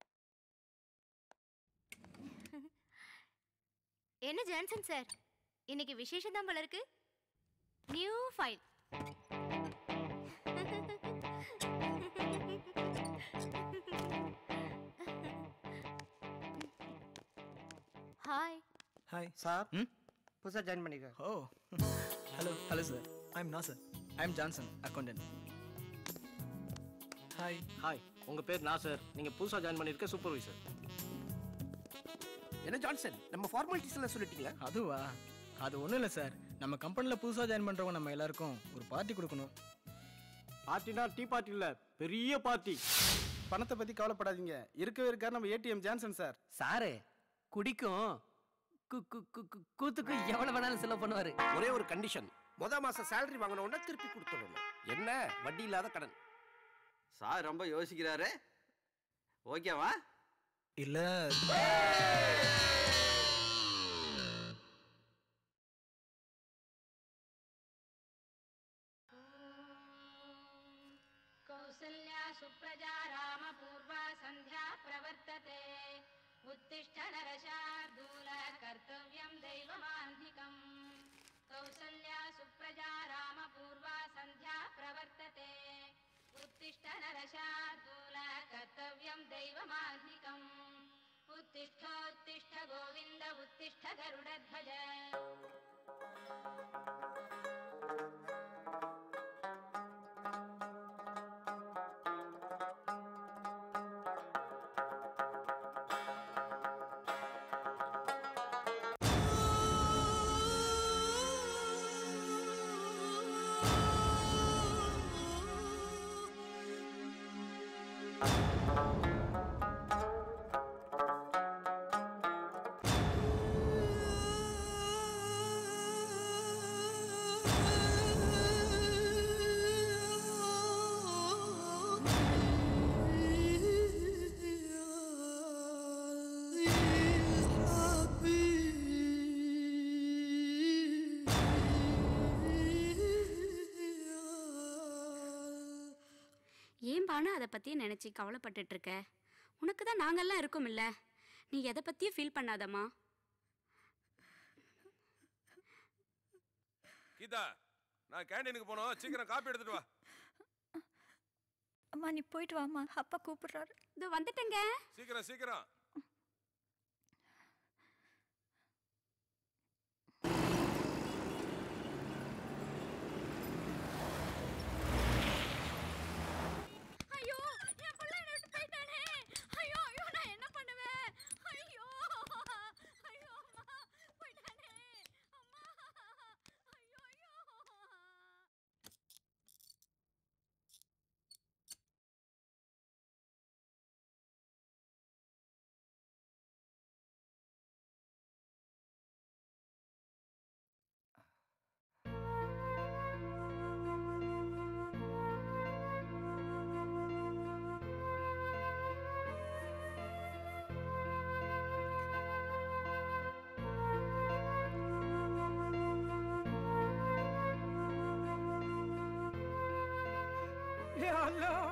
என்ன ஜான்சன் சார் இன்னைக்கு விசேஷம் தான் போல இருக்கு new file hi hi sir புதுசாக ஜாயின் பண்ணிருக்கேன் oh hello hello sir I am Nasser I am Johnson accountant hi hi உங்க பேர் நாசர் நீங்க புதுசா ஜாயின் பண்ணிருக்க சூப்பர்வைசர் என்ன ஜான்சன் நம்ம ஃபார்மாலிட்டிஸ் எல்லாம் சொல்லிட்டீங்களா அதுவா அது ஒன்றும் இல்லை சார் நம்ம கம்பெனியில் புதுசாக ஜாயின் பண்ணுறவங்க நம்ம எல்லாருக்கும் ஒரு பார்ட்டி கொடுக்கணும் பார்ட்டினா டீ பார்ட்டி இல்ல பெரிய பார்ட்டி பணத்தை பத்தி கவலைப்படாதீங்க இருக்கவே இருக்கார் நம்ம ஏடிஎம் ஜான்சன் சார் சாரு குடிக்கும் கு- கு- கு- கு- கூத்துக்கும் எவ்வளவு வேணாலும் செலவு பண்ணுவாரு ஒரே ஒரு கண்டிஷன் முத மாசம் salary வாங்கின உடனே திருப்பி கொடுத்துடணும் என்ன வட்டி இல்லாத கடன் சார் ரொம்ப யோசிக்கிறாரு ஓகேவா இல்லை कौसल्या सुप्रजा रामपूर्वा सन्ध्या प्रवर्तते उत्तिष्ठ नरशार्दूल कर्तव्यं दैवमान्धिकम् कौसल्या सुप्रजा रामपूर्वा सन्ध्या प्रवर्तते उत्तिष्ठ नरशार्दूल कर्तव्यं दैवमान्धिकम् उत्तिष्ठोत्तिष्ठ गोविन्द उत्तिष्ठ गरुडध्वज ஏன் பானு அதை பற்றியே நினச்சி கவலைப்பட்டுட்டு இருக்க உனக்கு தான் நாங்கெல்லாம் இருக்கோம்ல நீ எதை பற்றியும் ஃபீல் பண்ணாதம்மா கீதா நான் கேண்டீனுக்கு போனோம் சீக்கிரம் காப்பி எடுத்துட்டு வா அம்மா நீ போயிட்டு வாம்மா அப்பா கூப்பிடுறாரு இதோ வந்துட்டேங்க சீக்கிரம் சீக்கிரம் யா அல்லாஹ்.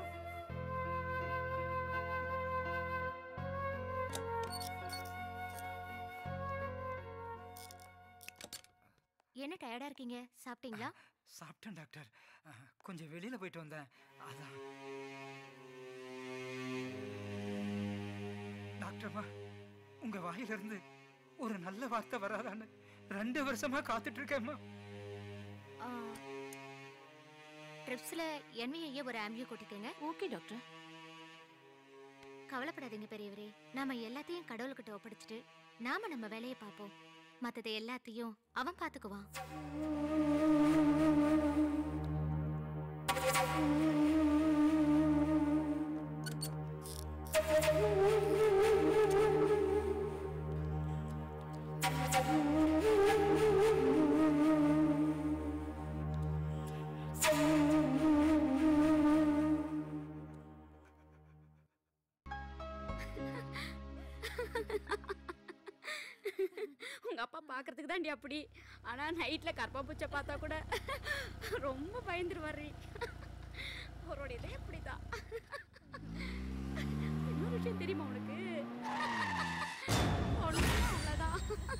என்ன டயர்டா இருக்கீங்க சாப்பிட்டீங்களா சாப்பிட்டேன் டாக்டர் அஹ், கொஞ்சம் வெளியில போயிட்டு வந்தேன் அதான் டாக்டர்மா உங்க வாயிலிருந்து ஒரு நல்ல வார்த்தை வராதான்னு ரெண்டு வருஷமா காத்துட்டு இருக்கேம்மா ட்ரிப்ஸ்ல என்விஐயே ஒரு ஆம்பியூ கொட்டிக்கங்க ஓகே டாக்டர் கவலைப்படாதீங்க பெரியவரே நாம எல்லாத்தையும் கடவுள்கிட்ட ஒப்படைச்சிட்டு நாம நம்ம வேலையை பார்ப்போம் மத்தது எல்லாத்தையும் அவன் பாத்துக்குவான் உங்க அப்பா பாக்குறதுக்கு தாண்டி அப்படி ஆனா நைட்ல கற்பா பூச்சை பார்த்தா கூட ரொம்ப பயந்துருவாரு அவரோட இதே அப்படிதான் இன்னொரு விஷயம் தெரியுமா உனக்கு ஒண்ணும் அவ்வளவுதான்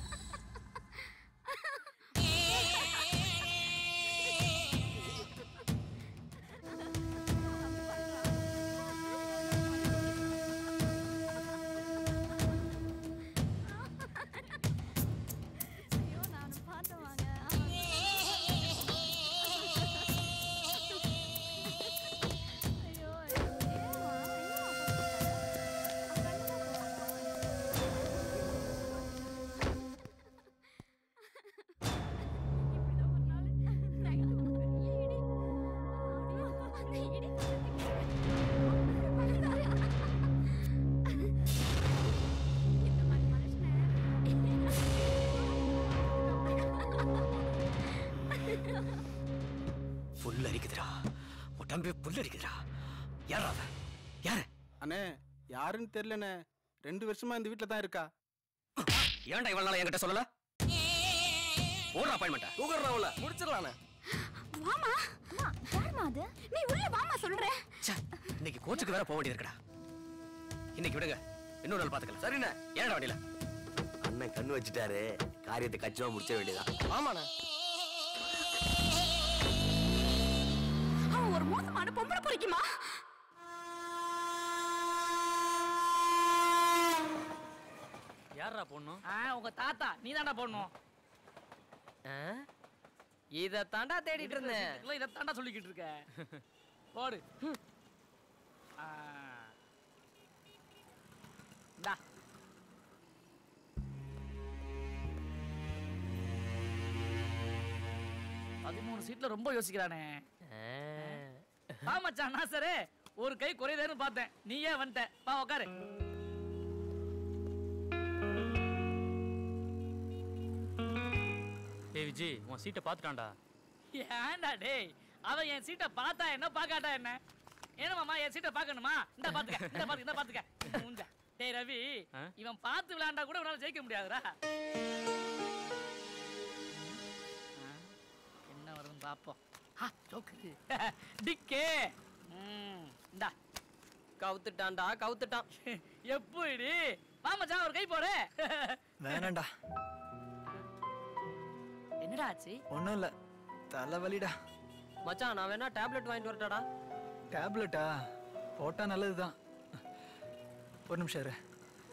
ஐயோ நான் பார்த்தேன் வாங்க ஐயோ புல் அரிக்குதுடா உடம்பே புல் அரிக்குதுடா யாரா அவ யாரு அண்ணே யாருன்னு தெரியலண்ணே ரெண்டு வருஷமா இந்த வீட்டில் தான் இருக்கா ஏன்டா இவ்வளவு நாள் என்கிட்ட சொல்லல ஓடுற அப்பாயின்மெண்ட் தூக்குறா உள்ள முடிச்சிடலாண்ணே வாமா அம்மா யாருமா அது நீ உள்ள வாமா சொல்றேன் இன்னைக்கு கோச்சுக்கு வேற போக வேண்டியது இன்னைக்கு விடுங்க இன்னொரு நாள் பாத்துக்கலாம் சரிண்ணே ஏன்டா வண்டியில அண்ணன் கண்ணு வச்சுட்டாரு காரியத்தை கச்சிதமா முடிச்ச வேண்டியதான் ஆமாண்ணே அவன் ஒரு மோசமான பொம்பளை பொறிக்குமா யாரா பொண்ணும் ஆ உங்க தாத்தா நீ தாண்டா போடணும் இத தாண்டா தேடிட்டு இருந்தேன் இதை தாண்டா சொல்லிக்கிட்டு இருக்க போடு ஹம். ஆ. இந்தா பதிமூணு சீட்ல ரொம்ப யோசிக்கிறானே வா மச்சான் நான் சரே ஒரு கை குறையுதுன்னு பார்த்தேன் நீயே வந்துட்ட வா உட்காரு ஏய் விஜய் உன் சீட்டை பார்த்துட்டான்டா ஏன்டா டேய் அவன் என் சீட்டை பார்த்தா என்ன பார்க்காட்டா என்ன என்ன மாமா என் சீட்டை பார்க்கணுமா இந்த பாத்துக்க இந்த பாத்துக்க இந்த பாத்துக்க மூஞ்ச டேய் ரவி ஆ? இவன் பார்த்து விளையாண்டா கூட உன்னால ஜெயிக்க முடியாதுடா ஆ, என்ன வருதுன்னு பாப்போம் ஆ ஜோக்கு டிக்கே ம் இந்தா கவுத்துட்டான்டா கவுத்துட்டான் எப்படி வா மச்சான் ஒரு கை போடு வேணாண்டா என்னடா ஆச்சு ஒன்றும் இல்லை தலைவலிடா மச்சான் நான் வேணா டேப்லெட் வாங்கிட்டு வரட்டாடா டேப்லெட்டா போட்டா நல்லது தான் ஒரு நிமிஷம் இரு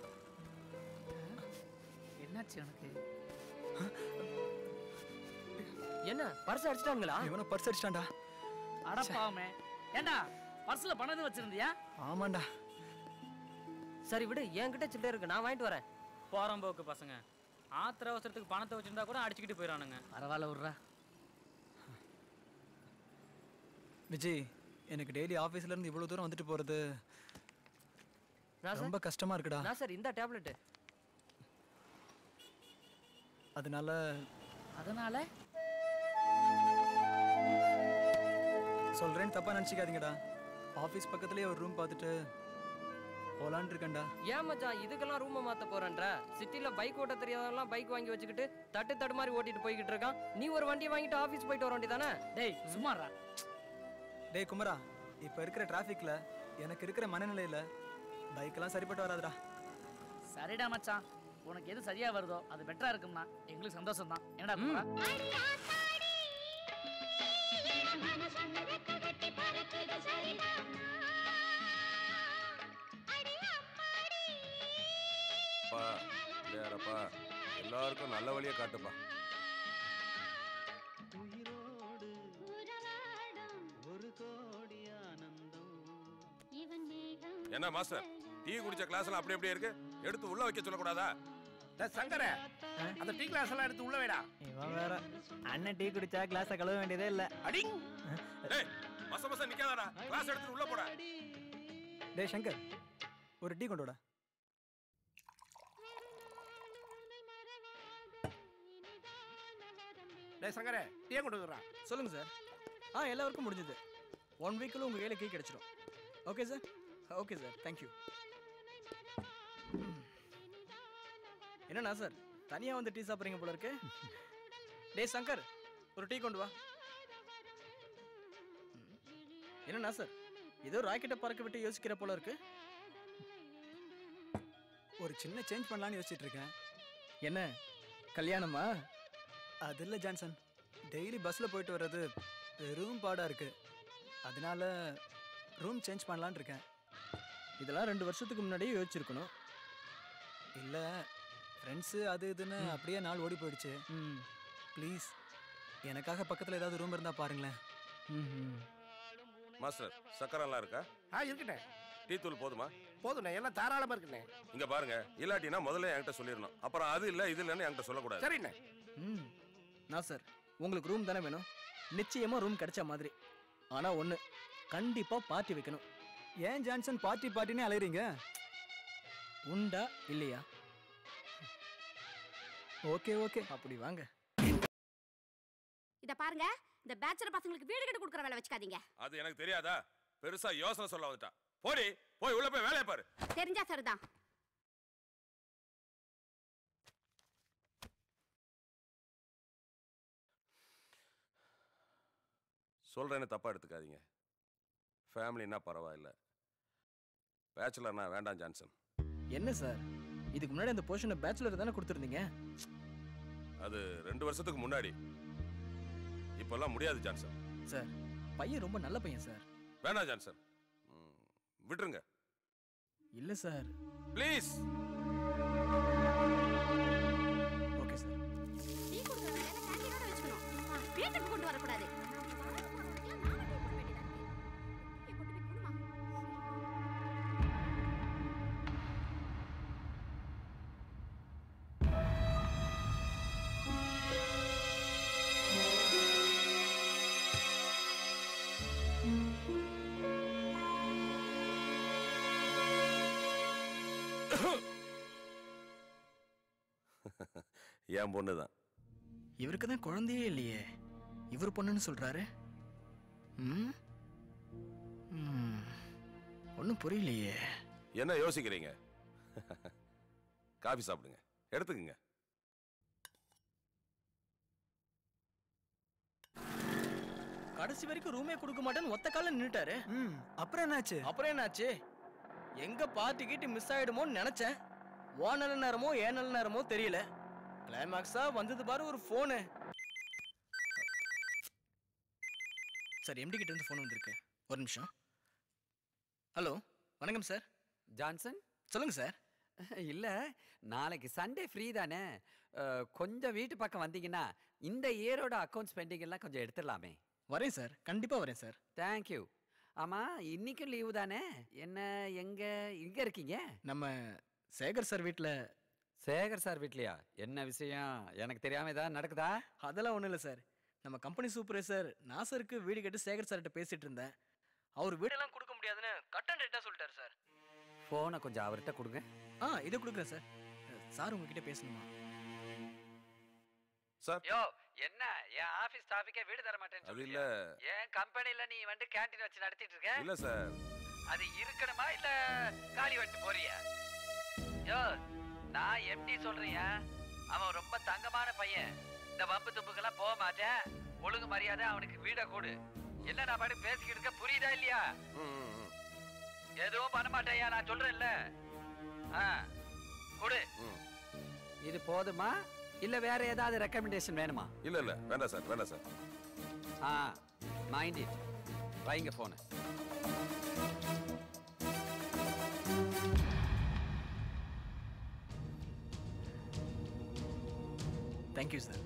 என்னாச்சு உனக்கு என்ன பர்ஸ் அடிச்சிட்டாங்களா இவனை பர்ஸ் அடிச்சிட்டான்டா அடப்பாவமே ஏண்டா பர்ஸ்ல பணம் எதுவும் வச்சிருந்தியா ஆமாண்டா சரி விடு என்கிட்ட சில்லறை இருக்கு நான் வாங்கிட்டு வரேன் போறம்போக்கு பசங்க ஆத்திர அவசரத்துக்கு பணத்தை வச்சிருந்தா கூட அடிச்சுக்கிட்டு போயிடறானுங்க பரவாயில்ல விட்றா விஜய் எனக்கு டெய்லி ஆஃபீஸ்ல இருந்து இவ்வளவு தூரம் வந்துட்டு போறது நான் ரொம்ப கஷ்டமா இருக்குடா நான் சார் இந்த டேப்லெட் அதனால அதனால சொல்றேன்னு தப்பா நினச்சிக்காதீங்கடா ஆஃபீஸ் பக்கத்துலயே ஒரு ரூம் பார்த்துட்டு போலான் இருக்கேன்டா ஏன் மச்சான் இதுக்கெல்லாம் ரூமை மாத்த போறேன்ற சிட்டில பைக் ஓட்ட தெரியாதவங்கலாம் பைக் வாங்கி வச்சுக்கிட்டு தட்டு தடு மாதிரி ஓட்டிட்டு போய்கிட்டு இருக்கான் நீ ஒரு வண்டி வாங்கிட்டு ஆபீஸ் போயிட்டு வர வேண்டியதானே டேய் சும்மாடா டேய் குமரா இப்போ இருக்கிற டிராஃபிக்ல எனக்கு இருக்கிற மனநிலையில பைக்கெல்லாம் சரிப்பட்டு வராதுடா சரிடா மச்சான் உனக்கு எது சரியா வருதோ அது பெட்டரா இருக்கும்னா எங்களுக்கு சந்தோஷம் தான் என்னடா குமரா? அப்பா இல்லையாரப்பா எல்லாருக்கும் நல்ல வழியை காட்டுப்பா என்ன மாஸ்டர் டீ குடிச்ச கிளாஸ் எல்லாம் அப்படி அப்படியே இருக்கு எடுத்து உள்ள வைக்க சொல்லக்கூடாதா சங்கர அந்த டீ கிளாஸ் எல்லாம் எடுத்து உள்ள வைடா இவன் வேற அண்ணன் டீ குடிச்சா கிளாஸை கழுவ வேண்டியதே இல்லை அடி டேய் மச மச நிக்காதடா கிளாஸ் எடுத்து உள்ள போடா டேய் சங்கர் ஒரு டீ கொண்டு வாடா டேய் சங்கர டீ கொண்டு வரா சொல்லுங்க சார் ஆ எல்லாருக்கும் முடிஞ்சது ஒன் வீக்கில் உங்கள் கையில் கீ கிடச்சிடும் okay sir okay sir thank you என்னண்ணா சார் தனியாக வந்து டீ சாப்பிட்றீங்க போல இருக்கு டேய் சங்கர் ஒரு டீ கொண்டு வா ம். என்னண்ணா சார் ஏதோ ராக்கெட்டை பறக்க விட்டு யோசிக்கிற போல இருக்கு ஒரு சின்ன சேஞ்ச் பண்ணலான்னு யோசிச்சுட்டு இருக்கேன் என்ன கல்யாணமா அது இல்லை ஜான்சன் டெய்லி பஸ்ஸில் போயிட்டு வர்றது பெரும் பாடாக இருக்கு அதனால ரூம் சேஞ்ச் பண்ணலான்னு இருக்கேன் இதெல்லாம் ரெண்டு வருஷத்துக்கு முன்னாடியே யோசிச்சிருக்கணும் இல்லை ஃப்ரெண்ட்ஸு அது இதுன்னு அப்படியே நாள் ஓடி போயிடுச்சு ப்ளீஸ் எனக்காக பக்கத்தில் ஏதாவது ரூம் இருந்தால் பாருங்களேன் மாஸ்டர் சக்கரை எல்லாம் இருக்கா ஆ இருக்கட்டே டீ தூள் போதுமா போதுண்ணே எல்லாம் தாராளமா இருக்குண்ணே இங்க பாருங்க இல்லாட்டினா முதல்ல என்கிட்ட சொல்லிடணும் அப்புறம் அது இல்ல இது இல்லைன்னு என்கிட்ட சொல்லக்கூடாது சரிண்ணே ம் நான் சார் உங்களுக்கு ரூம் தானே வேணும் நிச்சயமாக ரூம் கிடைச்ச மாதிரி ஆனால் ஒன்று கண்டிப்பாக பார்ட்டி வைக்கணும் ஏன் ஜான்சன் பார்ட்டி பார்ட்டினே அலையிறீங்க உண்டா இல்லையா ஓகே ஓகே அப்படி வாங்க இத பாருங்க இந்த பேச்சுலர் பசங்களுக்கு வீடு கட்டு கொடுக்குற வேலை வச்சுக்காதீங்க அது எனக்கு தெரியாதா பெருசா யோசனை சொல்ல வந்துட்டா போடி போய் உள்ள போய் வேலையை பாரு தெரிஞ்சா சரிதான் சொல்றேன்னு தப்பா எடுத்துக்காதீங்க ஃபேமிலின்னா பரவாயில்ல பேச்சுலர்னா வேண்டாம் ஜான்சன் என்ன சார் இதுக்கு முன்னாடி அந்த போர்ஷனை பேச்சுலர் தானே கொடுத்துருந்தீங்க அது ரெண்டு வருஷத்துக்கு முன்னாடி இப்பெல்லாம் முடியாது ஜான்சன் சார் பையன் ரொம்ப நல்ல பையன் சார் வேண்டாம் ஜான்சன் ம், விட்டுருங்க இல்லை sir please okay sir tea கொடுக்குற வேலையில கேண்டீனோட வச்சுக்கணும் வீட்டுக்கு கொண்டு வரக்கூடாது என் பொண்ணு தான் இவருக்கு தான் குழந்தையே இல்லையே இவர் பொண்ணுன்னு சொல்றாரு ம் ஒன்றும் புரியலையே என்ன யோசிக்கிறீங்க காஃபி சாப்பிடுங்க எடுத்துக்கங்க கடைசி வரைக்கும் ரூமே கொடுக்க மாட்டேன்னு ஒத்த கால நின்னுட்டாரு அப்புறம் என்னாச்சு அப்புறம் என்னாச்சு எங்க பார்ட்டி கீட்டி மிஸ் ஆயிடுமோன்னு நினைச்சேன் ஓ நல்ல நேரமோ ஏன் நல்ல நேரமோ தெரியல கிளைமாக்ஸா வந்தது பாரு ஒரு ஃபோனு சார் எம்டி கிட்ட இருந்து ஃபோன் வந்திருக்கு ஒரு நிமிஷம் ஹலோ வணக்கம் சார் ஜான்சன் சொல்லுங்க சார் இல்ல நாளைக்கு சண்டே ஃப்ரீ தானே அஹ், கொஞ்சம் வீட்டு பக்கம் வந்தீங்கன்னா இந்த இயரோட அக்கௌண்ட்ஸ் பெண்டிங் எல்லாம் கொஞ்சம் எடுத்துடலாமே வரேன் சார் கண்டிப்பா வரேன் சார் தேங்க்யூ ஆமா இன்னைக்கும் லீவு தானே என்ன எங்க எங்க இருக்கீங்க நம்ம சேகர் சார் வீட்டில் சேகர் சார் வீட்லயா என்ன விஷயம் எனக்கு தெரியாம ஏதாவது நடக்குதா அதெல்லாம் ஒன்றும் இல்லை சார் நம்ம கம்பெனி சூப்பர்வைசர் நாசருக்கு வீடு கேட்டு சேகர் சார்கிட்ட பேசிட்டு இருந்தேன் அவர் வீடெல்லாம் கொடுக்க முடியாதுன்னு கட் அண்ட் ரேட்டாக சொல்லிட்டாரு சார் போனை கொஞ்சம் அவர்கிட்ட கொடுங்க ஆ இதை கொடுக்குறேன் சார் சார் உங்ககிட்ட பேசணுமா சார் யோ என்ன என் ஆபீஸ் ஸ்டாஃபிக்கே வீடு தர மாட்டேன்னு அது சொல்றியா? இல்ல என் கம்பெனில நீ வந்து கேண்டீன் வச்சு நடத்திட்டு இருக்க இல்ல சார் அது இருக்கணுமா இல்ல காலி வந்துட்டு போறியா யோ நான் எப்படி சொல்றியா அவன் ரொம்ப தங்கமான பையன் இந்த வம்பு தும்புக்கெல்லாம் போக மாட்டேன் ஒழுங்கு மரியாதை அவனுக்கு வீட கொடு என்ன நான் பாட்டு பேசிக்கிட்டு இருக்க புரியுதா இல்லையா எதுவும் பண்ண மாட்டேயா நான் சொல்றேன்ல ஆ கொடு இது போதுமா இல்ல வேற ஏதாவது ரெக்கமெண்டேஷன் வேணுமா இல்ல இல்ல வேண்டாம் சார் வேண்டாம் சார் ஆ மைண்ட் இட் வைங்க போன தேங்க்யூ சார்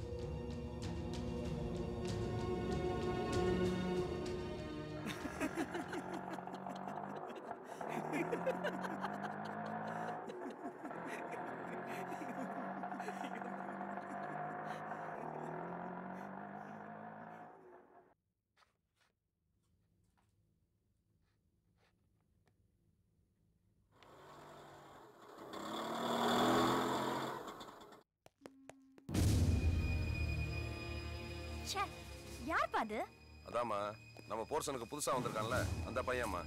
ச்சே யார்ப்பா அது அதாம்மா நம்ம போர்ஷனுக்கு புதுசா வந்திருக்கான்ல அந்த பையன்மா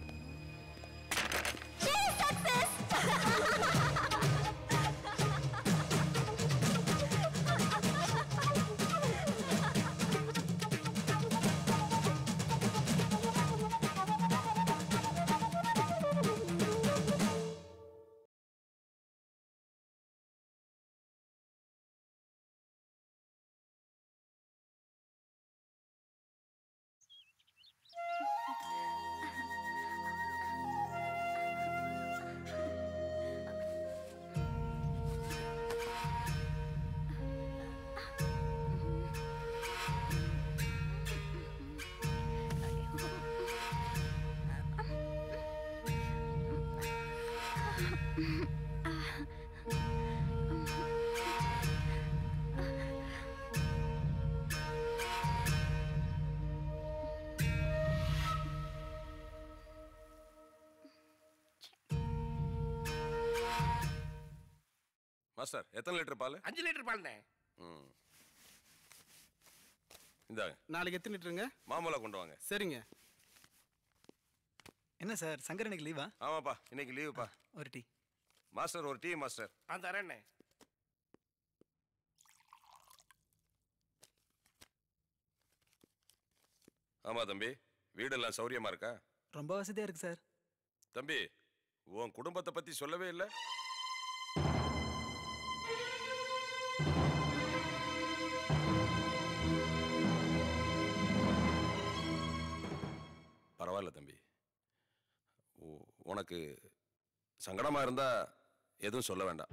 மாஸ்டர் எத்தனை லிட்டர் பால் அஞ்சு லிட்டர் பால்ண்ணே ம் இந்தாங்க நாளைக்கு எத்தனை லிட்டருங்க மாமூலா கொண்டு வாங்க சரிங்க என்ன சார் சங்கர் இன்னைக்கு லீவா ஆமாப்பா இன்னைக்கு லீவுப்பா ஒரு டீ மாஸ்டர் ஒரு டீ மாஸ்டர் ஆ தரேண்ணே ஆமா தம்பி வீடெல்லாம் சௌரியமா இருக்கா ரொம்ப வசதியா இருக்கு சார் தம்பி உன் குடும்பத்தை பத்தி சொல்லவே இல்லை பரவாயில்ல தம்பி உ- உனக்கு சங்கடமா இருந்தா எதுவும் சொல்ல வேண்டாம்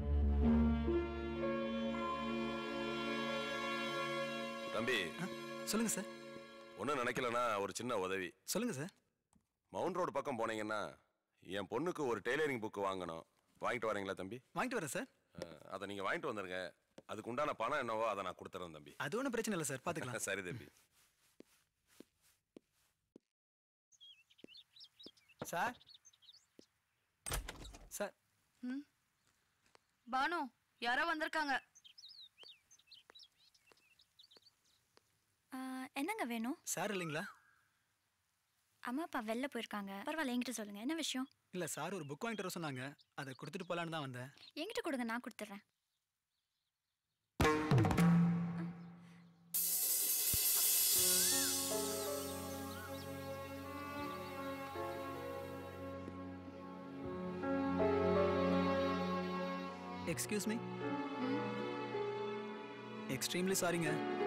தம்பி சொல்லுங்க சார் ஒன்றும் நினைக்கலனா ஒரு சின்ன உதவி சொல்லுங்க சார் மவுண்ட் ரோடு பக்கம் போனீங்கன்னா என் பொண்ணுக்கு ஒரு டெய்லரிங் புக்கு வாங்கணும் வாங்கிட்டு வரீங்களா தம்பி வாங்கிட்டு வரேன் சார் அஹ், அதை நீங்க வாங்கிட்டு வந்துருங்க அதுக்கு உண்டான பணம் என்னவோ அதை நான் கொடுத்துறேன் தம்பி அது ஒன்றும் பிரச்சனை இல்லை சார் பார்த்துக்கலாம் சரி தம்பி சார் சார் ம் பானு யாரோ வந்திருக்காங்க ஆ, என்னங்க வேணும் சார் இல்லைங்களா அம்மா அப்பா வெளில போயிருக்காங்க பரவாயில்ல என்கிட்ட சொல்லுங்க என்ன விஷயம் இல்லை சார் ஒரு புக் வாங்கிட்டு வர சொன்னாங்க அதை கொடுத்துட்டு போகலான்னு தான் வந்தேன் என்கிட்ட கொடுங்க நான் கொடுத்துட்றேன் எக்ஸ்கியூஸ் மீ எக்ஸ்ட்ரீம்லி சாரிங்க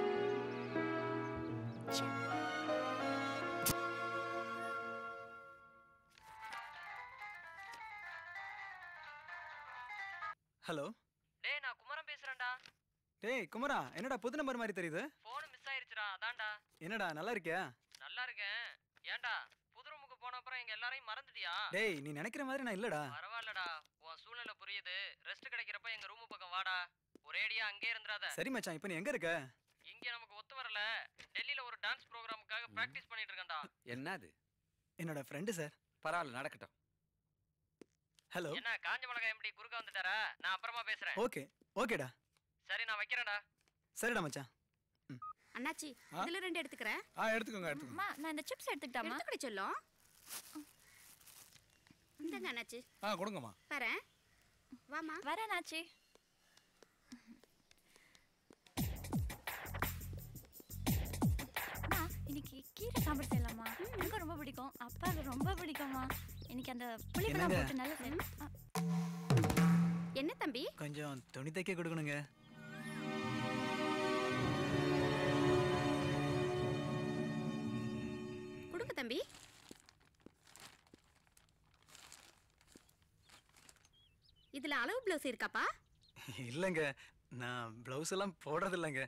ஹலோ டேய் நான் குமரன் பேசுறேன்டா டேய் குமரா என்னடா புது நம்பர் மாதிரி தெரியுது போன் மிஸ் ஆயிருச்சுடா அதான்டா என்னடா நல்லா இருக்கியா நல்லா இருக்கேன் ஏன்டா புது ரூமுக்கு போன அப்புறம் எங்க எல்லாரையும் மறந்துட்டியா டேய் நீ நினைக்கிற மாதிரி நான் இல்லடா பரவாயில்லடா உன் சூழ்நிலை புரியுது ரெஸ்ட் கிடைக்கிறப்ப எங்க ரூமு பக்கம் வாடா ஒரேடியா அங்கே இருந்துடாத சரி மச்சான் இப்போ நீ எங்க இருக்க இங்க நமக்கு ஒத்து வரல டெல்லியில ஒரு டான்ஸ் ப்ரோக்ராமுக்காக பிராக்டிஸ் பண்ணிட்டு இருக்கேன்டா என்னது என்னோட ஃப்ரெண்டு சார் பரவாயில்ல நடக்கட்டும் ஹலோ என்ன காஞ்ச மிளகாய் எப்படி குறுக்க வந்துட்டாரா நான் அப்புறமா பேசுறேன் ஓகே ஓகேடா சரி நான் வைக்கிறேன்டா சரிடா மச்சான் அண்ணாச்சி ஆ? இதுல ரெண்டு எடுத்துக்கிறேன் ஆ எடுத்துக்கோங்க எடுத்துக்கோங்க அம்மா நான் இந்த சிப்ஸ் எடுத்துக்கிட்டாமா எடுத்துக்கடி சொல்லும் இந்தாங்க அண்ணாச்சி ஆ கொடுங்கம்மா வரேன் வாமா வரேன் ஆச்சி அம்மா, இன்னைக்கு கீரை சாம்பார் செய்யலாமா எனக்கு ரொம்ப பிடிக்கும் அப்பாவுக்கு ரொம்ப பிடிக்கும்மா இன்னைக்கு அந்த புளிப்பெல்லாம் என்னங்க? போட்டு நல்லா செய்யலாம் ஆ, என்ன தம்பி கொஞ்சம் துணி தைக்க கொடுக்கணுங்க கொடுங்க தம்பி இதுல அளவு பிளவுஸ் இருக்காப்பா இல்லைங்க நான் ப்ளவுஸ் எல்லாம் போடுறது இல்லைங்க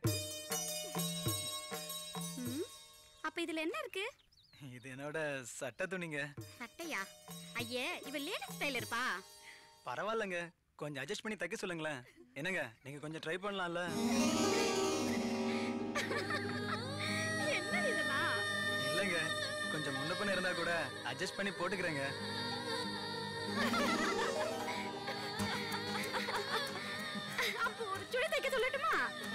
ம் அப்ப இதுல என்ன இருக்கு இது என்னோட சட்டை துணிங்க சட்டையா ஐயே இவ லேடிஸ் ஸ்டைல் இருப்பா பரவாயில்லைங்க கொஞ்சம் அட்ஜஸ்ட் பண்ணி தைக்க சொல்லுங்களேன் என்னங்க நீங்க கொஞ்சம் ட்ரை பண்ணலாம்ல என்ன இதெல்லாம் இல்லைங்க கொஞ்சம் முன்ன பின்ன இருந்தா கூட அட்ஜஸ்ட் பண்ணி போட்டுக்கிறேங்க அப்போ ஒரு சுடி தைக்க சொல்லட்டுமா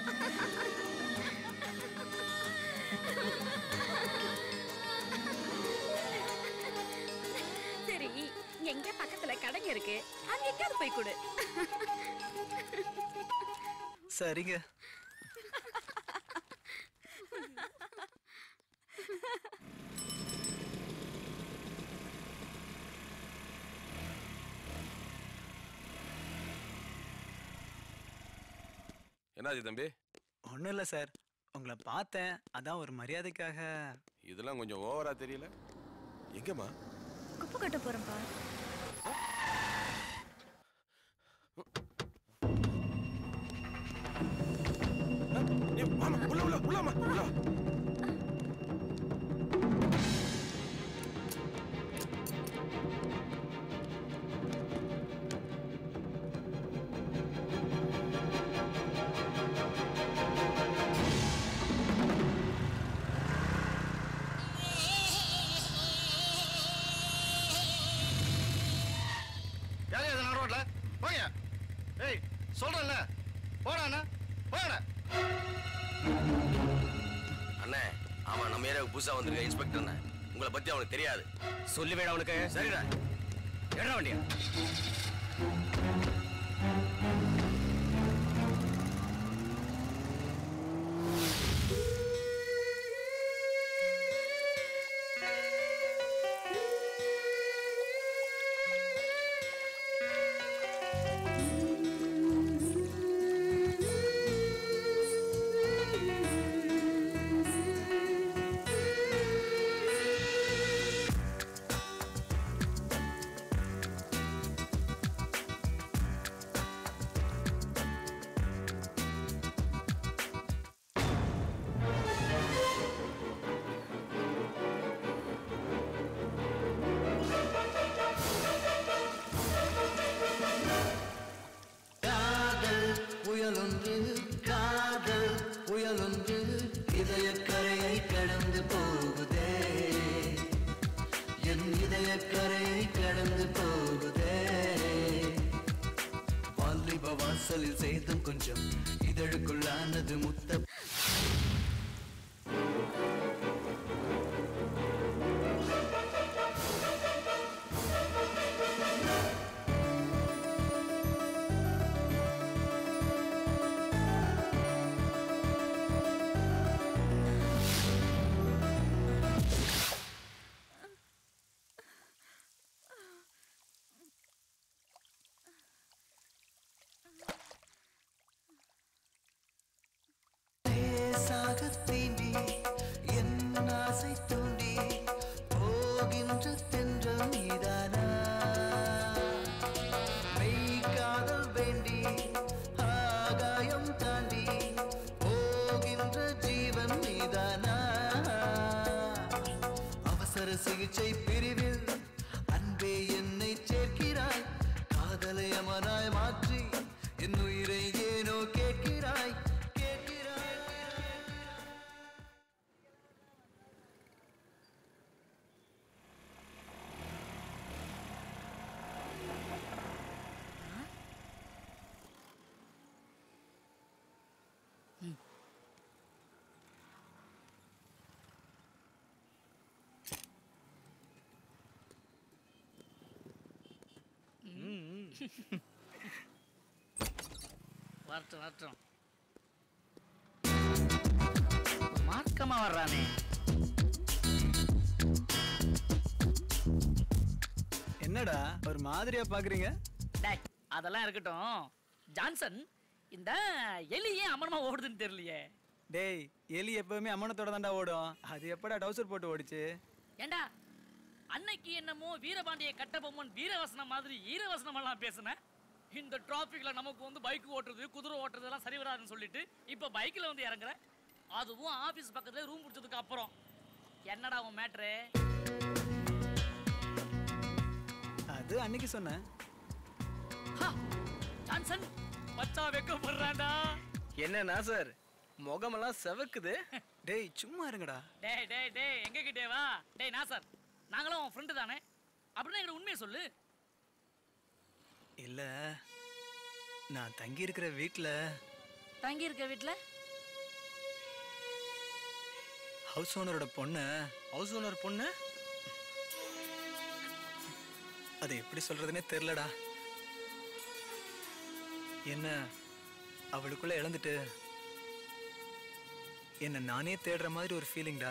சரி இங்க எங்க பக்கத்துல கடைங்க இருக்கு அங்க எங்கேயாவது போய் கொடு சரிங்க என்னாச்சு தம்பி ஒன்றும் இல்லை சார் உங்களை பார்த்தேன் அதான் ஒரு மரியாதைக்காக இதெல்லாம் கொஞ்சம் ஓவரா தெரியல எங்கம்மா குப்பை கட்ட போறேன்ப்பா வாமா உள்ள உள்ள உள்ளமா உள்ள வா. யார் யார் நான் ரோட்ல போங்க ஏய் சொல்றேன்ல போடா அண்ணா போடா அண்ணே ஆமா நம்ம ஏரியாவுக்கு புதுசா வந்திருக்க இன்ஸ்பெக்டர் அண்ணே உங்களை பத்தி அவனுக்கு தெரியாது சொல்லி வேடா அவனுக்கு சரிடா என்ன வண்டியா காதல் புயலொன்று காதல் புயலொன்று இதயக்கரையை கடந்து போகுதே என் இதயக்கரையை கடந்து போகுதே வாலிப வாசலில் செய்தும் கொஞ்சம் இதழுக்குள்ளானது முத்த லேசாக தீண்டி என் ஆசை தூண்டி போகின்ற தென்றல் நீதானா மெய் காதல் வேண்டி ஆகாயம் தாண்டி போகின்ற ஜீவன் நீதானா அவசர சிகிச்சை பிரிவில் அன்பே என்னை சேர்க்கிறாய் காதலை அமராய் மாற்றி என் உயிரை ஏனோ கேட்கிறாய் கேட்கிறாய் வரட்டும் வரட்டும் மார்க்கமா வர்றானே என்னடா ஒரு மாதிரியா பாக்குறீங்க டேய் அதெல்லாம் இருக்கட்டும் ஜான்சன் இந்த எலி ஏன் அமனமா ஓடுதுன்னு தெரியலையே டேய் எலி எப்பவுமே அம்மனத்தோட தான்டா ஓடும் அது எப்படா டவுசர் போட்டு ஓடிச்சு ஏண்டா அன்னைக்கு என்னமோ வீரபாண்டிய கட்டபொம்மன் வீரவசனம் மாதிரி ஈரவசனம் எல்லாம் பேசுனேன் இந்த டிராபிக்ல நமக்கு வந்து பைக் ஓட்டுறது குதிரை ஓட்டுறது எல்லாம் சரி வராதுன்னு சொல்லிட்டு இப்ப பைக்ல வந்து இறங்குறேன் அதுவும் ஆபீஸ் பக்கத்துல ரூம் பிடிச்சதுக்கு அப்புறம் என்னடா உன் மேட்ரு அது அன்னைக்கு சொன்னேன் ஜான்சன் மச்சா வெக்கப்படுறான்டா என்னன்னா சார் முகமெல்லாம் செவக்குது டேய் சும்மா இருங்கடா டேய் டேய் டேய் எங்க கிட்டே வா டேய் நாசர் நாங்களும் உன் ஃப்ரெண்டு தானே அப்படின்னா எங்க உண்மையை சொல்லு இல்ல நான் தங்கி இருக்கிற வீட்ல தங்கி இருக்க வீட்ல ஹவுஸ் ஓனரோட பொண்ணு ஹவுஸ் ஓனர் பொண்ணு அது எப்படி சொல்றதுனே தெரியலடா என்ன அவளுக்குள்ள இழந்துட்டு என்ன நானே தேடுற மாதிரி ஒரு ஃபீலிங்டா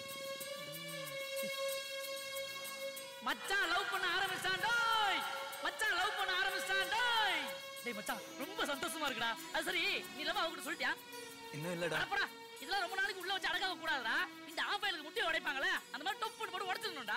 மச்சான் லவ் பண்ண ஆரம்பிச்சான் டேய் மச்சான் லவ் பண்ண ஆரம்பிச்சான் டேய் டேய் மச்சான் ரொம்ப சந்தோஷமா இருக்குடா அது சரி நீ லவ் அவகிட்ட சொல்லிட்டியா இன்னும் இல்லடா அடப்படா இதெல்லாம் ரொம்ப நாளைக்கு உள்ள வச்சு அடக்க கூடாதுடா இந்த ஆஃபைலுக்கு முட்டையை உடைப்பாங்களே அந்த மாதிரி டொப்புன்னு போட்டு உடைச்சிடணும்டா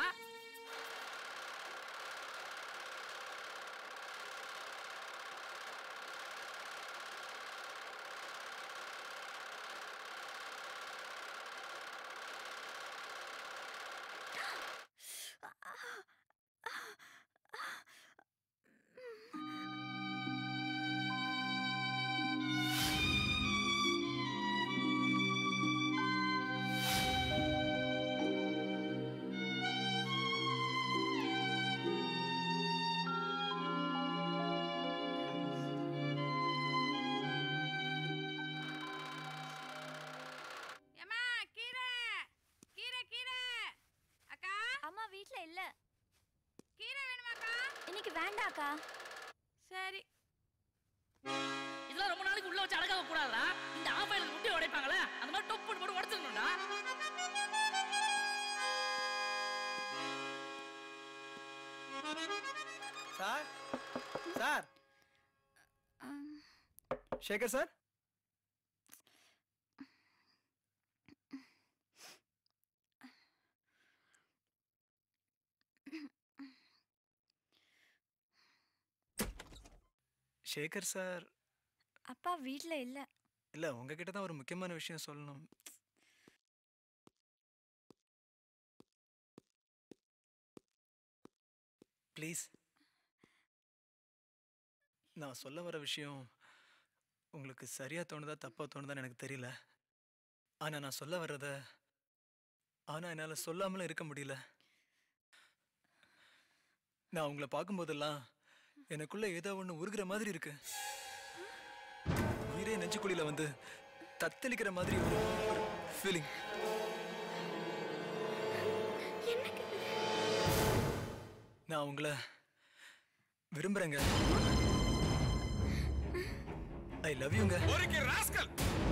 ஏம்மா கீரை கீரை கீரை அக்கா அம்மா வீட்ல இல்ல கீரை வேணுமாக்கா இன்னைக்கு வேண்டாக்கா சரி இதெல்லாம் ரொம்ப நாளைக்கு உள்ள வச்சு அடக்க கூடாதுடா இந்த ஆஃபைலுக்கு முட்டையை உடைப்பாங்களே அந்த மாதிரி டொப்புன்னு போட்டு உடைச்சிடணும்டா sir sir Sekar sir Sekar sir அப்பா வீட்ல இல்ல இல்ல உங்ககிட்ட தான் ஒரு முக்கியமான விஷயம் சொல்லணும் ப்ளீஸ் நான் சொல்ல வர விஷயம் உங்களுக்கு சரியா தோணுதா தப்பா தோணுதான்னு எனக்கு தெரியல ஆனா நான் சொல்ல வர்றத ஆனா என்னால சொல்லாமலும் இருக்க முடியல நான் உங்களை பார்க்கும்போதெல்லாம் எனக்குள்ள ஏதோ ஒண்ணு உருகுற மாதிரி இருக்கு உயிரே நெஞ்சுக்குழியில வந்து தத்தளிக்கிற மாதிரி ஒரு ஃபீலிங் நான் உங்களை விரும்புறேங்க ஐ லவ் யூங்க ஒருக்கி ராஸ்கல்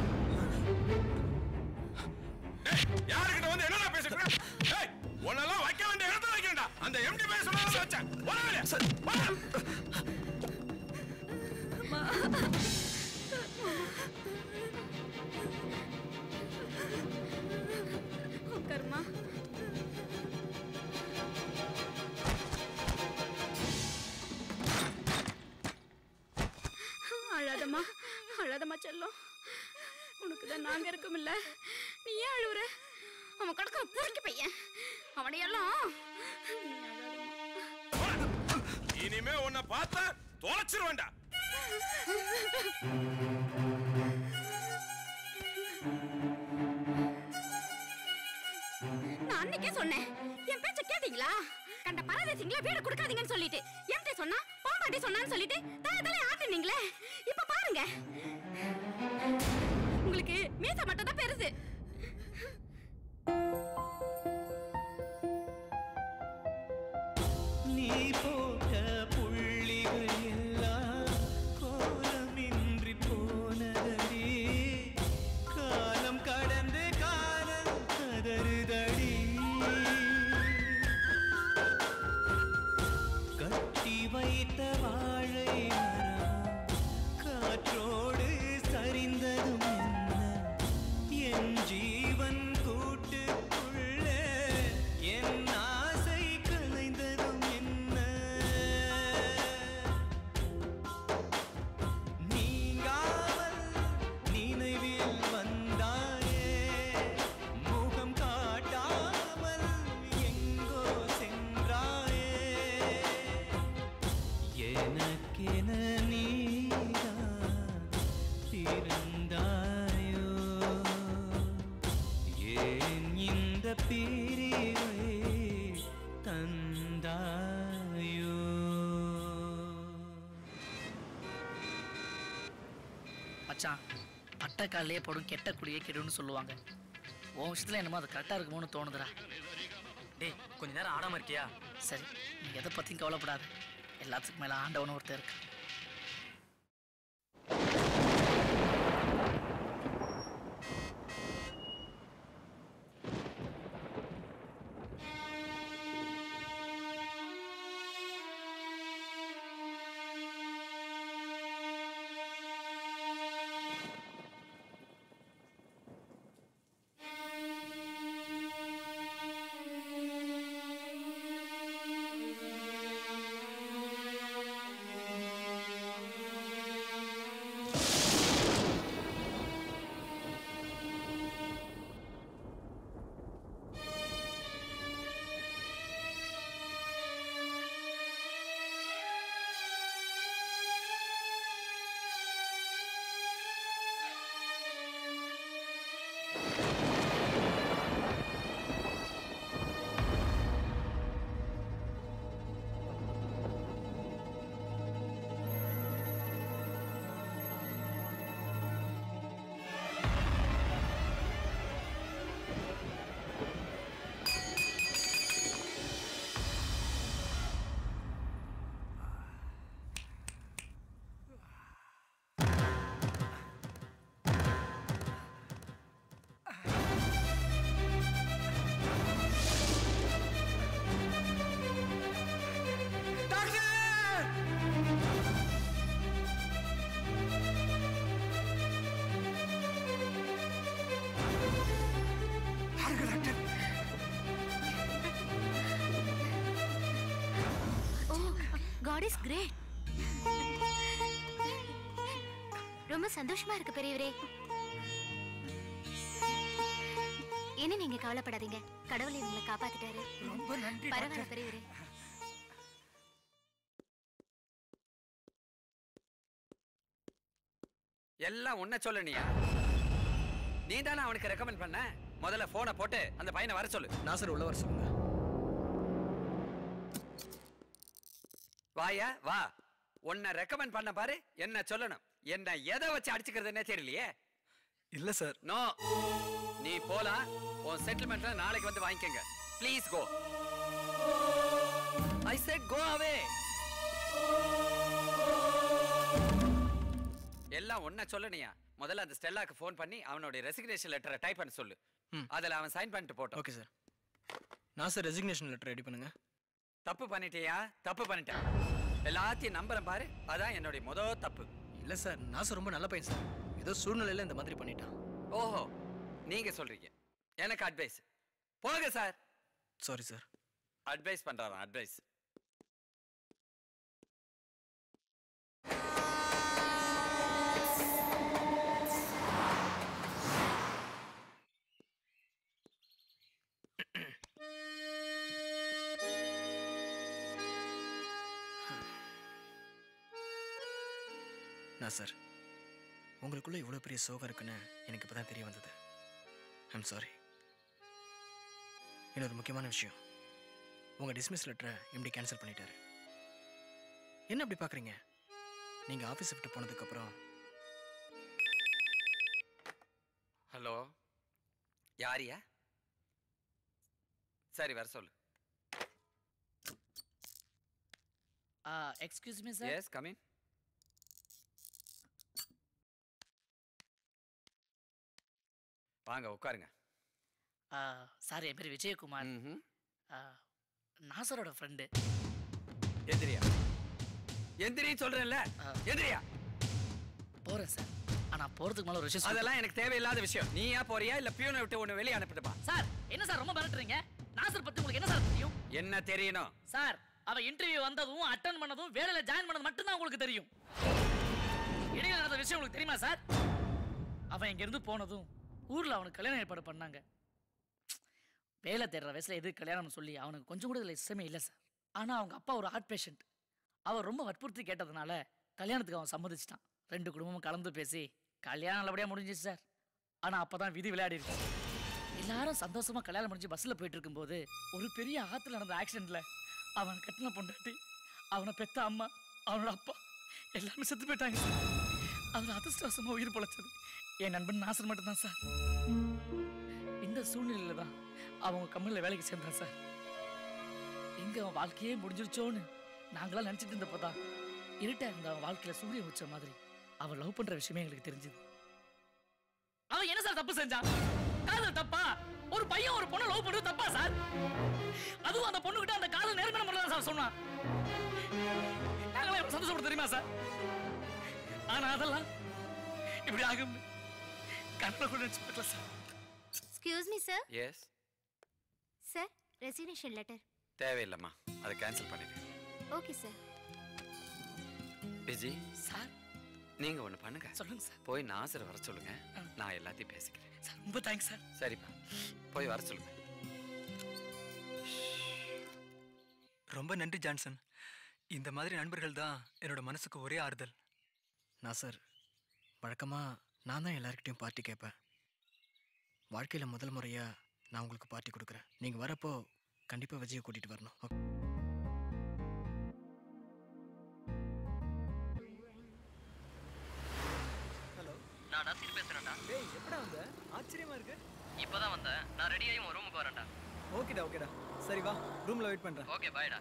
யாருக்கிட்ட வந்து என்னடா பேசிட்டு இருக்க? ஏய் உன்னெல்லாம் வைக்க வேண்டிய இடத்துல வைக்கணும்டா அந்த எம்டி பேச சொன்னதை வச்சேன் வரவே உட்காருமா அழாதம்மா அழாதம்மா செல்லம் உனக்கு தான் நாங்க இருக்கோம்ல நீ ஏன் அழுவுற அவன் கடக்க பொறுக்கி பையன் அவனையெல்லாம் நீ அழாதம்மா. இனிமே உன்னை பார்த்தா தொலைச்சிருவேன்டா நான் அன்னைக்கே சொன்னேன் என் பேச்ச கேட்டீங்களா கண்ட பரதேசிங்களா வீடு கொடுக்காதீங்கன்னு சொல்லிட்டு என்கிட்ட சொன்னா பாம்பாட்டி சொன்னான்னு சொல்லிட்டு தலை தலை ஆட்டுனீங்களே இப்ப பாருங்க உங்களுக்கு மீச மட்டும் தான் பெருசு நீ போட்ட புள்ளிகள் எல்லாம் கோலமின்றி போனதடி காலம் கடந்து காலம் கதறுதடி மச்சான் பட்டக்காலே படும் கெட்ட குடியே கெடுன்னு சொல்லுவாங்க உன் விஷயத்துல என்னமோ அது கரெக்டா இருக்குமோன்னு தோணுதுடா டேய் கொஞ்ச நேரம் ஆடாம இருக்கியா சரி நீ எதை பத்தியும் கவலைப்படாத எல்லாத்துக்கும் மேல ஆண்டவன் ஒருத்தர் இருக்கு ஓ காட் இஸ் கிரேட் ரொம்ப சந்தோஷமா இருக்கு பெரியவரே என்ன நீங்க கவலைப்படாதீங்க கடவுள் இவங்களை காப்பாத்திட்டாரு ரொம்ப நன்றி பரவாயில்ல பெரியவரே எல்லாம் உன்னை சொல்லனியா நீ தானே அவனுக்கு ரெக்கமெண்ட் பண்ண முதல்ல போனை போட்டு அந்த பையனை வர சொல்லு நான் சார் உள்ள வர சொல்லுங்க வாயா வா உன்னை ரெக்கமெண்ட் பண்ண பாரு என்ன சொல்லணும் என்ன எதை வச்சு அடிச்சுக்கிறதுன்னே தெரியலையே இல்ல சார் நோ நீ போலாம் உன் செட்டில்மெண்ட்ல நாளைக்கு வந்து வாங்கிக்கங்க please go I set go அவே எல்லாம் ஒன்ன சொல்லணியா முதல்ல அந்த ஸ்டெல்லாக்கு ஃபோன் பண்ணி அவனுடைய ரெசிக்னேஷன் லெட்டரை டைப் பண்ண சொல்லு அதுல அவன் சைன் பண்ணிட்டு போட்டோம் ஓகே சார் நான் சார் ரெசிக்னேஷன் லெட்டர் ரெடி பண்ணுங்க தப்பு பண்ணிட்டியா தப்பு பண்ணிட்டேன் எல்லாத்தையும் நம்புறேன் பாரு அதான் என்னுடைய முதல் தப்பு இல்ல சார் நான் சார் ரொம்ப நல்ல பையன் சார் ஏதோ சூழ்நிலையில இந்த மாதிரி பண்ணிட்டான் ஓஹோ நீங்க சொல்றீங்க எனக்கு அட்வைஸ் போங்க சார் சாரி சார் அட்வைஸ் பண்றாராம் அட்வைஸ் நான் சார் உங்களுக்குள்ள இவ்வளோ பெரிய சோகம் இருக்குன்னு எனக்கு இப்போ தான் தெரிய வந்தது ஐம் சாரி இன்னொரு முக்கியமான விஷயம் உங்கள் டிஸ்மிஸ் லெட்டரை எப்படி கேன்சல் பண்ணிட்டாரு என்ன அப்படி பார்க்குறீங்க நீங்கள் ஆஃபீஸ் விட்டு போனதுக்கப்புறம் ஹலோ யாரியா சரி வர சொல்லு excuse me sir yes come in வாங்க உட்காருங்க சார் என் பேர் விஜயகுமார் ஆ, நாசரோட ஃப்ரெண்டு எந்திரியா எந்திரின்னு சொல்றேன்ல எந்திரியா போறேன் சார் ஆனா போறதுக்கு மேல ஒரு விஷயம் சொல்லணும். அதெல்லாம் எனக்கு தேவையில்லாத விஷயம் நீயா போறியா இல்ல பியூனை விட்டு ஒண்ணு வெளியே அனுப்பிட்டுப்பா சார் என்ன சார் ரொம்ப மிரட்டுறீங்க நாசர் பத்தி உங்களுக்கு என்ன சார் தெரியும் என்ன தெரியணும் சார் அவ இன்டர்வியூ வந்ததும் அட்டன் பண்ணதும் வேலையில ஜாயின் பண்ணது மட்டும்தான் உங்களுக்கு தெரியும் இடையில நடந்த விஷயம் உங்களுக்கு தெரியுமா சார் அவன் இங்க இருந்து போனதும் ஊர்ல அவனுக்கு கல்யாணம் ஏற்பாடு பண்ணாங்க வேலை தேடுற வயசுல எது கல்யாணம்னு சொல்லி அவனுக்கு கொஞ்சம் கூட இதுல இஷ்டமே இல்லை சார் ஆனா அவங்க அப்பா ஒரு ஹார்ட் பேஷண்ட் அவர் ரொம்ப வற்புறுத்தி கேட்டதுனால கல்யாணத்துக்கு அவன் சம்மதிச்சிட்டான் ரெண்டு குடும்பமும் கலந்து பேசி கல்யாணம் நல்லபடியா முடிஞ்சிச்சு சார் ஆனா அப்பதான் விதி விளையாடி இருக்கு எல்லாரும் சந்தோஷமா கல்யாணம் முடிஞ்சு பஸ்ல போயிட்டு இருக்கும்போது ஒரு பெரிய ஆத்துல நடந்த ஆக்சிடென்ட்ல அவன் கட்டின பொண்டாட்டி அவனை பெத்த அம்மா அவனோட அப்பா எல்லாமே செத்து போயிட்டாங்க சார் அவர் அதிர்ஷ்டவசமா உயிர் பொழைச்சது என் நண்பன் நாசர் மட்டும்தான் சார் இந்த சூழ்நிலையில தான் அவங்க கம்பெனியில் வேலைக்கு சேர்ந்தான் சார் எங்க அவன் வாழ்க்கையே முடிஞ்சிருச்சோன்னு நாங்களாம் நினைச்சிட்டு இருந்தப்போ தான் இருட்டா இருந்த அவன் வாழ்க்கையில சூரியன் உச்ச மாதிரி அவன் லவ் பண்ற விஷயமே எங்களுக்கு தெரிஞ்சது அவன் என்ன சார் தப்பு செஞ்சான் காதல் தப்பா ஒரு பையன் ஒரு பொண்ணை லவ் பண்றது தப்பா சார் அதுவும் அந்த பொண்ணுகிட்ட அந்த காதல் நேர்மையான முறையில் தான் சார் சொன்னான் நாங்களாம் எவ்வளவு சந்தோஷப்பட தெரியுமா சார் ஆனா அதெல்லாம் இப்படி ஆகும் கண்ணில் கூட நினைச்சு பார்க்கல sir excuse me sir yes sir resignation letter தேவையில்லைம்மா அதை கேன்சல் பண்ணிடு ஓகே சார் விஜி சார் நீங்க ஒண்ணு பண்ணுங்க சொல்லுங்க சார் போய் நாசர் வர சொல்லுங்க நான் எல்லாத்தையும் பேசிக்கிறேன் சார் ரொம்ப தேங்க்ஸ் சார் சரிப்பா போய் வர சொல்லுங்க ரொம்ப நன்றி ஜான்சன் இந்த மாதிரி நண்பர்கள் தான் என்னோட மனசுக்கு ஒரே ஆறுதல் நான் சார் வழக்கமாக நான் தான் எல்லாருக்கிட்டையும் பார்ட்டி கேட்பேன் வாழ்க்கையில் முதல் முறையாக நான் உங்களுக்கு பார்ட்டி கொடுக்குறேன் நீங்கள் வரப்போ கண்டிப்பாக விஜயை கூட்டிகிட்டு வரணும் ஓகே நான் நசீர் பேசுறேன்டா டேய் எப்படா வந்த ஆச்சரியமா இருக்கு இப்பதான் வந்தேன் நான் ரெடி ஆகி உன் ரூமுக்கு வரேன்டா ஓகேடா ஓகேடா சரி வா ரூம்ல வெயிட் பண்றேன் ஓகே பாய்டா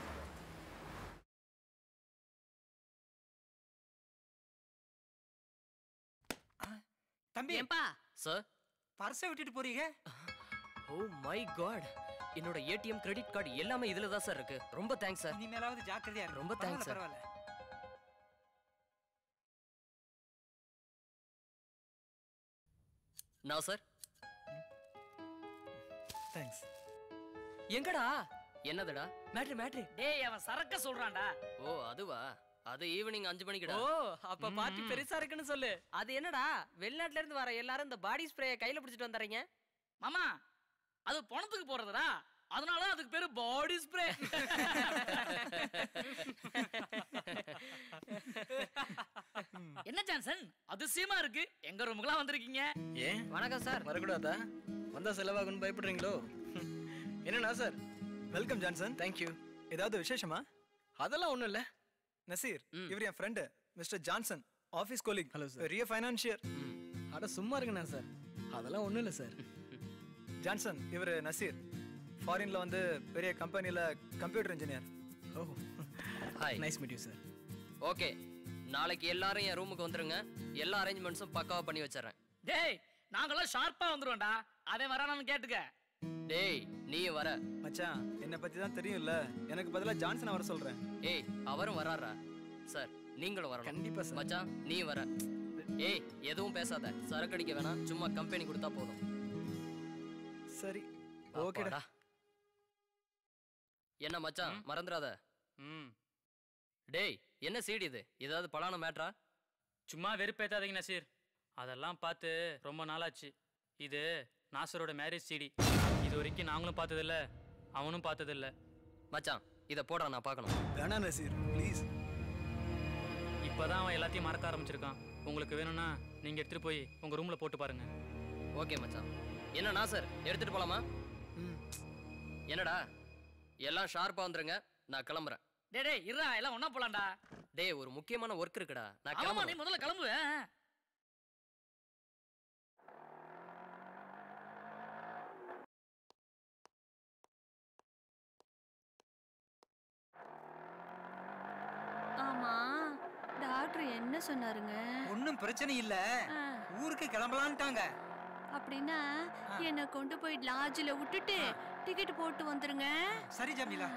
தம்பி ஏன்பா சார் பர்ஸை விட்டுட்டு போறீங்க ஓ மை காட் என்னோட ஏடிஎம் கிரெடிட் கார்டு எல்லாமே இதுல தான் சார் இருக்கு ரொம்ப தேங்க்ஸ் சார் இனிமேலாவது ஜாக்கிரதையா இரு. ரொம்ப தேங்க்ஸ் சார் பரவாயில்ல, பரவாயில்ல நான் சார் தேங்க்ஸ் எங்கடா என்னதுடா மேட்ரு மேட்ரு டேய் அவன் சரக்க சொல்றான்டா ஓ அதுவா அது ஈவினிங் அஞ்சு மணிக்குடா ஓ அப்ப பார்ட்டி பெருசா இருக்குன்னு சொல்லு அது என்னடா வெளிநாட்டுல இருந்து வர எல்லாரும் இந்த பாடி ஸ்ப்ரேய கையில பிடிச்சிட்டு வந்துறீங்க மாமா அது பணத்துக்கு போறதுடா அதனால அதுக்கு பேரு பாடி ஸ்ப்ரே என்ன ஜான்சன் அதிசயமா இருக்கு எங்க ரூமுக்குலாம் வந்திருக்கீங்க ஏன் வணக்கம் சார் வரக்கூடாதா வந்தா செலவாகும்னு பயப்படுறீங்களோ என்னண்ணா சார் வெல்கம் ஜான்சன் தேங்க்யூ ஏதாவது விசேஷமா அதெல்லாம் ஒண்ணும் இல்ல நசீர் இவர் என் friend mister Johnson office colleague hello sir பெரிய ஃபைனான்சியர் அட சும்மா இருங்கண்ணா சார் அதெல்லாம் ஒண்ணும் இல்ல சார் ஜான்சன் இவர் நசீர் ஃபாரின்ல வந்து பெரிய கம்பெனில computer engineer oh hi nice meet you sir okay நாளைக்கு எல்லாரும் என் ரூமுக்கு வந்துருங்க எல்லா அரேஞ்ச்மெண்ட்ஸும் பக்காவா பண்ணி வச்சிடுறேன் டேய் நாங்கெல்லாம் ஷார்ப்பா வந்துருவோம்டா அவன் வரானான்னு கேட்டுக்க டேய் நீயும் வர மச்சான் என்னை பத்தி தான் தெரியும்ல எனக்கு பதிலா ஜான்சன் வர சொல்றேன் ஏய் அவரும் வராரா சார் நீங்களும் வரணும் கண்டிப்பா சார் மச்சான் நீ வர ஏய் எதுவும் பேசாத சரக்கு அடிக்க வேணாம் சும்மா கம்பெனி கொடுத்தா போதும் சரி ஓகேடா அப்பாடா. என்ன மச்சான் மறந்துடாத ம் டேய் என்ன சீடி இது ஏதாவது பலான மேட்ரா சும்மா வெறுப்பேத்தாதீங்க நசீர் அதெல்லாம் பார்த்து ரொம்ப நாளாச்சு இது நாசரோட மேரேஜ் சிடி இது வரைக்கும் நாங்களும் பார்த்ததில்ல அவனும் பார்த்ததில்ல மச்சான் இதை போடுறா நான் பார்க்கணும் வேணா நசீர் ப்ளீஸ் இப்போதான் அவன் எல்லாத்தையும் மறக்க ஆரம்பிச்சிருக்கான் உங்களுக்கு வேணும்னா நீங்கள் எடுத்துகிட்டு போய் உங்கள் ரூமில் போட்டு பாருங்க ஓகே மச்சான் என்ன நாசர் எடுத்துட்டு போலாமா என்னடா எல்லாம் ஷார்ப்பா வந்துருங்க நான் கிளம்புறேன் டேய் டேய் இருடா எல்லாம் ஒண்ணா போலாம்டா டேய் ஒரு முக்கியமான ஒர்க் இருக்குடா நான் ஆமாமா நீ கிளம்புறேன் முதல்ல கிளம்பு ஆ. ஆமா டாக்டர் என்ன சொன்னாருங்க ஒன்றும் பிரச்சனை இல்ல ஊருக்கு கிளம்பலான்ட்டாங்க அப்படின்னா என்னை கொண்டு போய் லாட்ஜில் விட்டுட்டு டிக்கெட் போட்டு வந்துருங்க சரி ஜமீலா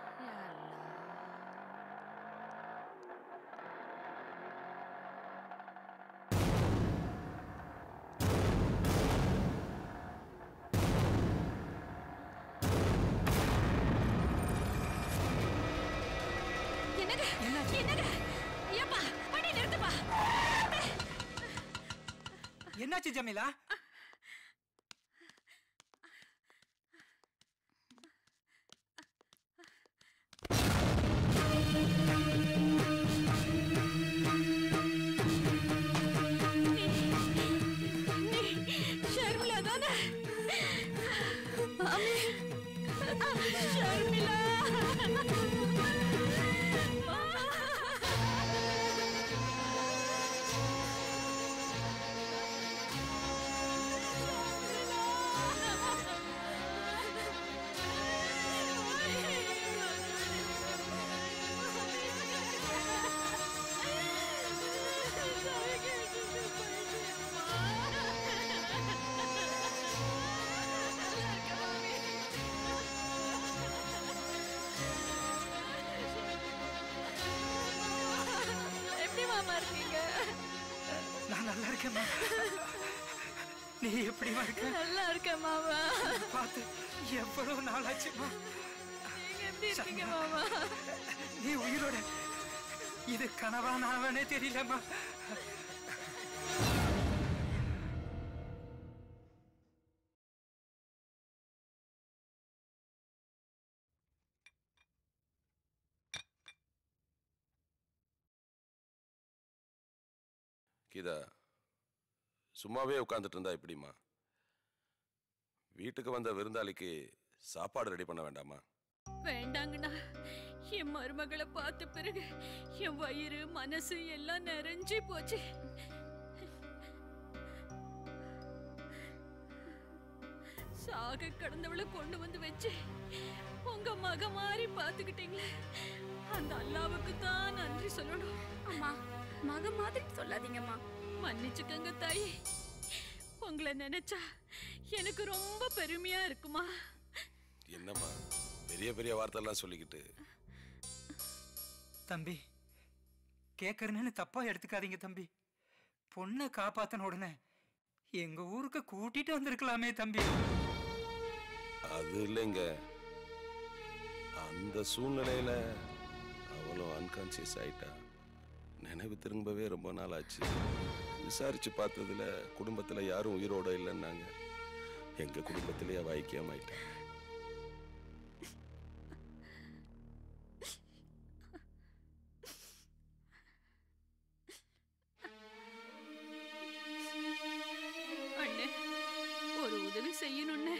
என்னங்க என்னங்க ஏப்பா வண்டி நிறுத்துப்பா என்னாச்சு ஜமீலா ஷர்மிளா தானே மாமி ஷர்மிளா நல்லா இருக்கேம்மா நீ எப்படிமா இருக்க நல்லா இருக்கேன் மாமா பார்த்து எவ்வளவு நாளாச்சுமா நீங்க எப்படி இருக்கீங்க மாமா நீ உயிரோட இது கனவா நாவனே தெரியலம்மா கீதா சும்மாவே உட்காந்துட்டு இருந்தா எப்படிம்மா வீட்டுக்கு வந்த விருந்தாளிக்கு சாப்பாடு ரெடி பண்ண வேண்டாமா வேண்டாங்கண்ணா என் மருமகளை பார்த்த பிறகு என் வயிறு மனசு எல்லாம் நிறைஞ்சு போச்சு சாக கடந்தவளை கொண்டு வந்து வச்சு உங்க மக மாதிரி பாத்துக்கிட்டீங்களே அந்த அல்லாவுக்கு தான் நன்றி சொல்லணும் அம்மா மக மாதிரி சொல்லாதீங்கம்மா மன்னிச்சுக்கங்க தாய் உங்களை நினைச்சா எனக்கு ரொம்ப பெருமையா இருக்குமா என்னம்மா பெரிய பெரிய வார்த்தைலாம் சொல்லிக்கிட்டு தம்பி கேட்கறேன்னு தப்பா எடுத்துக்காதீங்க தம்பி பொண்ணை காப்பாத்தின உடனே எங்க ஊருக்கு கூட்டிட்டு வந்திருக்கலாமே தம்பி அது இல்லைங்க அந்த சூழ்நிலையில அவளும் அன்கான்சியஸ் ஆயிட்டா நினைவு திரும்பவே ரொம்ப நாள் ஆச்சு விசாரிச்சு பார்த்ததுல குடும்பத்துல யாரும் உயிரோட இல்லைன்னாங்க எங்க குடும்பத்திலேயே வாய்க்காம ஆயிட்டா அண்ணே ஒரு உதவி செய்யணும்னு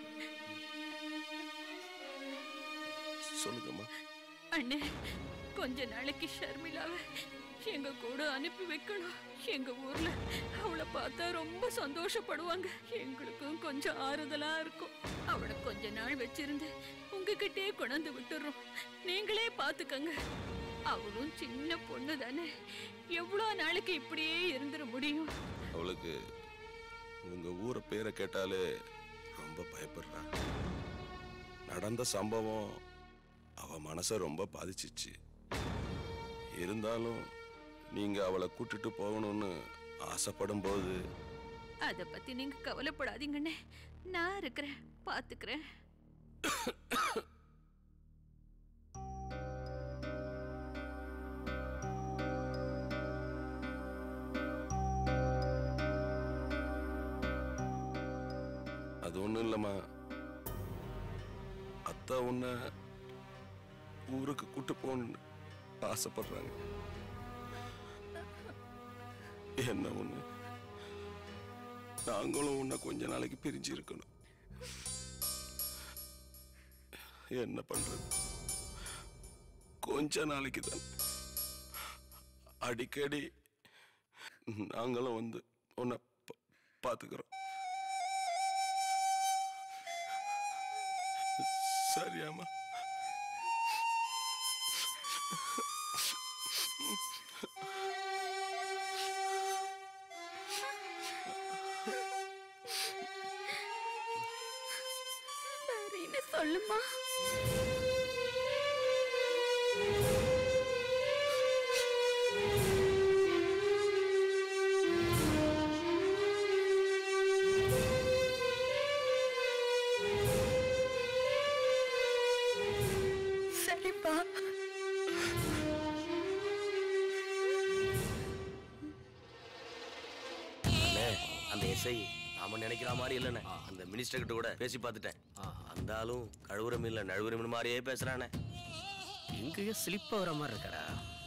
சொல்லுங்கம்மா அண்ணே கொஞ்ச நாளைக்கு ஷர்மிளாவை எங்க கூட அனுப்பி வைக்கணும் எங்க ஊர்ல அவளை பார்த்தா ரொம்ப சந்தோஷப்படுவாங்க எங்களுக்கும் கொஞ்சம் ஆறுதலா இருக்கும் அவளை கொஞ்ச நாள் வச்சிருந்து உங்ககிட்டயே கொண்டாந்து விட்டுறோம் நீங்களே பாத்துக்கங்க அவளும் சின்ன பொண்ணு தானே எவ்வளோ நாளைக்கு இப்படியே இருந்துட முடியும் அவளுக்கு உங்க ஊரை பேரை கேட்டாலே ரொம்ப பயப்படுறா நடந்த சம்பவம் அவ மனசை ரொம்ப பாதிச்சிச்சு இருந்தாலும் நீங்க அவளை கூட்டிட்டு போகணும்னு ஆசைப்படும் போது அத பத்தி நீங்க கவலைப்படாதீங்கண்ணே நான் இருக்கிறேன் பாத்துக்கிறேன் அது ஒண்ணும் இல்லம்மா அத்தா உன்னை ஊருக்கு கூட்டு போகணும்னு ஆசைப்படுறாங்க என்ன ஒண்ணு நாங்களும் உன்னை கொஞ்ச நாளைக்கு பிரிஞ்சு இருக்கணும் என்ன பண்றது கொஞ்ச நாளைக்கு தான் அடிக்கடி நாங்களும் வந்து உன்னை பா- பாத்துக்கிறோம் சரியாமா சரின்னு சொல்லுமா சரிப்பா அண்ணே, அந்த எஸ்ஐ நாம நினைக்கிற மாதிரி இல்லைண்ணே அந்த மினிஸ்டர் கிட்ட கூட பேசி பார்த்துட்டேன் அந்த ஆளும் கழுவுற மீன்ல நழுவுற மீன் மாதிரியே பேசுறானே எங்கேயோ ஸ்லிப் வர மாதிரி இருக்கடா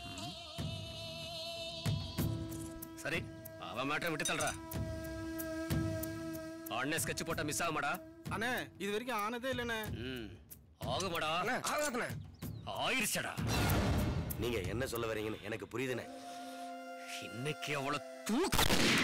சரி அவன் மேட்டரை விட்டு தள்ளுறா அண்ணே ஸ்கெட்ச் போட்டா மிஸ் ஆகுமாடா அண்ணே இது வரைக்கும் ஆனதே இல்லைண்ணே ம் ஆகுமாடா ஆகாதுண்ணே ஆயிருச்சடா நீங்க என்ன சொல்ல வரீங்கன்னு எனக்கு புரியுதுண்ணே இன்னைக்கு அவ்வளவு தூக்கு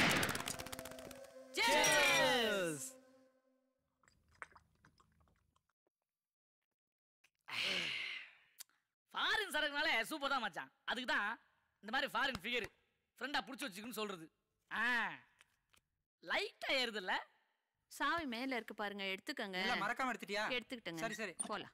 ஃபாரின் சரக்குனால சூப்பர் தான் மச்சான் அதுக்கு தான் இந்த மாதிரி ஃபாரின் ஃபிகர் ஃப்ரெண்டா பிடிச்சி வச்சுக்குன்னு சொல்றது ஆ லைட்டா ஏறுதுல்ல சாவி மேல இருக்கு பாருங்க எடுத்துக்கங்க இல்ல, மறக்காம எடுத்துட்டியா? எடுத்துக்கிட்டங்க சரி, சரி. போலாம்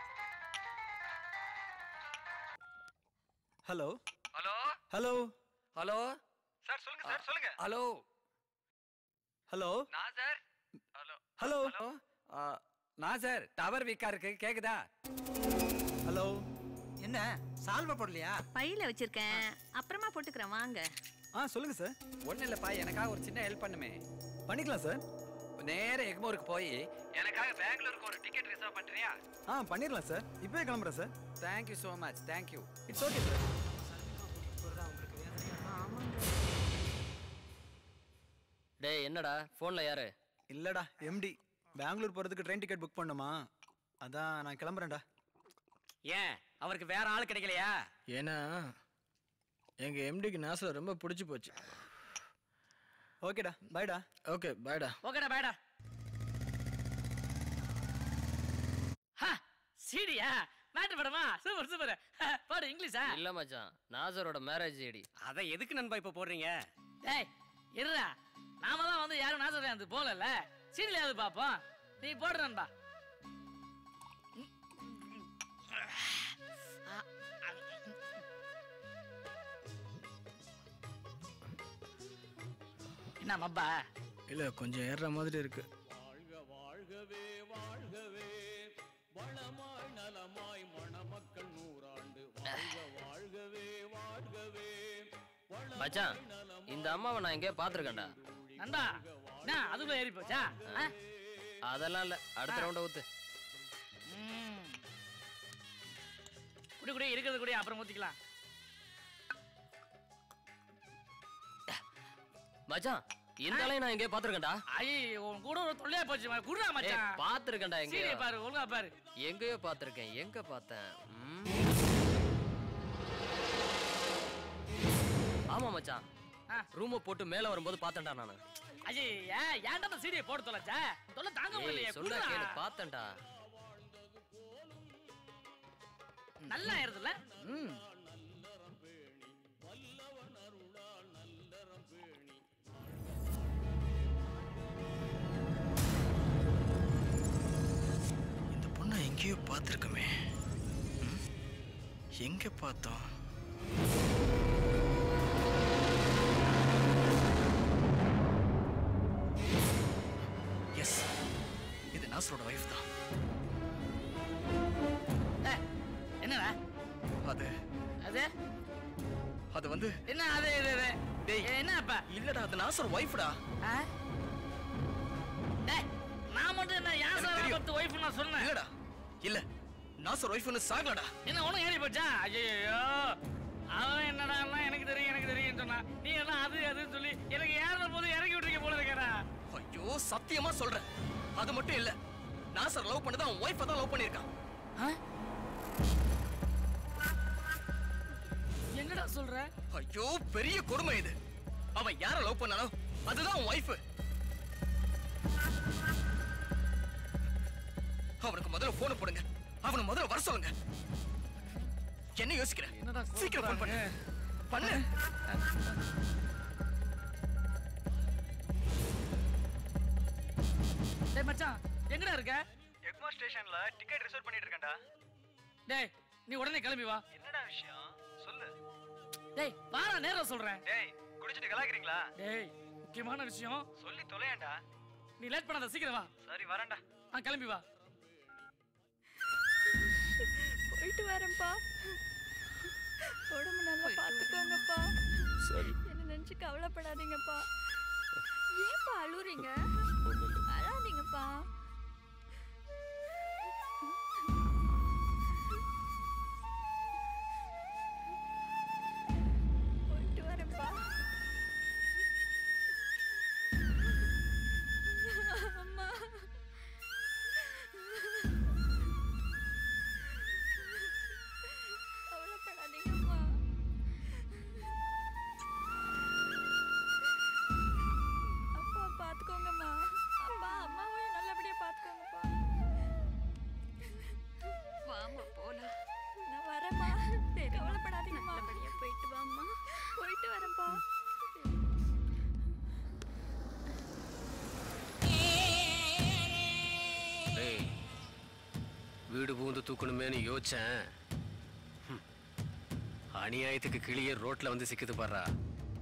hello hello hello hello sir சொல்லுங்க சார் சொல்லுங்க ஹலோ ஹலோ நான் சார் ஹலோ ஹலோ நான் சார் டவர் வீக்கா இருக்கு கேக்குதா ஹலோ என்ன சால்வ போடலையா பையில வச்சிருக்கேன் அப்புறமா போட்டுக்கிறேன் வாங்க ஆ சொல்லுங்க சார் ஒன்றும் இல்லைப்பா எனக்காக ஒரு சின்ன ஹெல்ப் பண்ணுமே பண்ணிக்கலாம் சார் நேர எக்மோருக்கு போய் எனக்காக பெங்களூருக்கு ஒரு டிக்கெட் ரிசர்வ் பண்றியா ஆ பண்ணிடலாம் சார் இப்போவே கிளம்புறேன் sir thank you so much thank you it's okay sir டேய் என்னடா ஃபோன்ல யாரு இல்லடா எம்டி பெங்களூர் போகிறதுக்கு ட்ரெயின் டிக்கெட் புக் பண்ணுமா அதான் நான் கிளம்புறேன்டா ஏன் அவருக்கு வேற ஆள் கிடைக்கலையா ஏன்னா எங்க எம்டிக்கு நாசில் ரொம்ப பிடிச்சி போச்சு ஓகேடா பாய்டா ஓகே பாய்டா ஓகேடா பேடா சீடியா நாட்டு படமா சூப்பர் சூப்பர் பாடு இங்கிலீஷா இல்ல மச்சான் நாசரோட மேரேஜ் ஐடி அத எதுக்கு நண்பா இப்ப போடுறீங்க டேய் இருடா நாம தான் வந்து யாரும் நாசர் அது போகல சீடிலையாவது பாப்போம் நீ போடு நண்பா என்ன மப்பா இல்ல கொஞ்சம் ஏறுற மாதிரி இருக்கு வாழ்கவே வாழ்கவே வளமாய் நலமாய் மணமக்கள் நூறாண்டு வாழ்க வாழ்கவே வாழ்கவே மச்சான் இந்த அம்மாவை நான் எங்கேயோ பாத்திருக்கேன்டா நண்பா என்ன அதுக்குள்ள ஏறி போச்சா ஆ? அதெல்லாம் இல்ல அடுத்த ரவுண்ட ஊத்து ம். குடி குடி இருக்கிறது குடி அப்புறம் ஊத்திக்கலாம் மச்சான் இந்த ஆளையும் நான் எங்கேயோ பாத்திருக்கேன்டா ஐயோ உன் கூட ஒரு தொல்லையா போச்சு ம- குடுறா ஏய், மச்சான் பாத்திருக்கேன்டா சீடியை எங்கேயோ பாரு ஒழுங்கா பாரு எங்கேயோ பாத்திருக்கேன் எங்க பார்த்தேன் ம். ஆமா மச்சான் ரூமை போட்டு மேல வரும்போது பார்த்தேன்டா நானு ஐயே ஏன்டா அந்த சீடியை போட்டு தொலைச்ச தொல்லை தாங்க முடியலையே ஏய் சொன்னா குடுறா. கேளு பார்த்தேன்டா நல்லா ஆயிருதுல்ல ம் இந்த பொண்ணை எங்கேயோ பார்த்துருக்கோமே ம்? எங்க பார்த்தோம் எஸ் இது நாசரோட ஒய்ஃப் தான் என்னடா அது அது அது வந்து என்ன அது இது இது? டேய் என்ன அப்ப இல்லடா அது நாசர் ஒய்ஃப்டா ஆ? டேய், நான் மட்டும் என்ன யாசரா பத்து ஒய்ஃப் நான் சொன்னேன் இல்லடா இல்ல நாசர் ஒய்ஃப்னு சாகலடா என்ன உனக்கு ஏறி போச்சா ஐயோ அவன் என்னடா எனக்கு தெரியும் எனக்கு தெரியும் சொன்னான் நீ எல்லாம் அது அதுன்னு சொல்லி எனக்கு ஏறுற போது இறக்கி விட்டுருக்க போல இருக்கடா ஐயோ சத்தியமா சொல்றேன் அது மட்டும் இல்ல நாசர் லவ் பண்ணது அவன் ஒய்ஃபை தான் லவ் பண்ணிருக்கான் என்னடா சொல்ற ஐயோ பெரிய கொடுமை இது அவன் யார லவ் பண்ணானோ அதுதான் அவன் ஒய்ஃப் அவனுக்கு முதல்ல போன் போடுங்க அவனை முதல்ல வர சொல்லுங்க என்ன யோசிக்கிற சீக்கிரம் போன் பண்ணு பண்ணு டேய் மச்சான் எங்கடா இருக்க எக்மோ ஸ்டேஷன்ல டிக்கெட் ரிசர்வ் பண்ணிட்டு இருக்கேன்டா டேய் நீ உடனே கிளம்பி வா என்னடா விஷயம் சொல்லு டேய் வாடா நேரா சொல்றேன் டேய் குடிச்சிட்டு கலாக்குறீங்களா டேய் முக்கியமான விஷயம் சொல்லி தொலையாண்டா நீ லேட் பண்ணாத சீக்கிரம் வா சரி வரேன்டா ஆ கிளம்பி வா போயிட்டு வரேன்ப்பா உடம்பு நல்லா பார்த்துக்கோங்கப்பா சரி என்ன நினைச்சு கவலைப்படாதீங்கப்பா ஏன்ப்பா அழுறீங்க அழாதீங்கப்பா போயிட்டு வரேன்ப்பா அம்மா கவலைப்படாதீங்கம்மா அப்பா பார்த்துக்கோங்கம்மா அப்பா அம்மாவையும் நல்லபடியா பார்த்துக்கோங்கப்பா வாம்மா போலாம் நான் வரேம்மா கவலைப்படாதீங்கம்மா நல்லபடியா போயிட்டு வாம்மா போயிட்டு வரேன்ப்பா டேய் வீடு பூந்து தூக்கணுமேனு யோசிச்சேன் ஹம். அநியாயத்துக்கு கிளியே ரோட்ல வந்து சிக்குது பாடுறா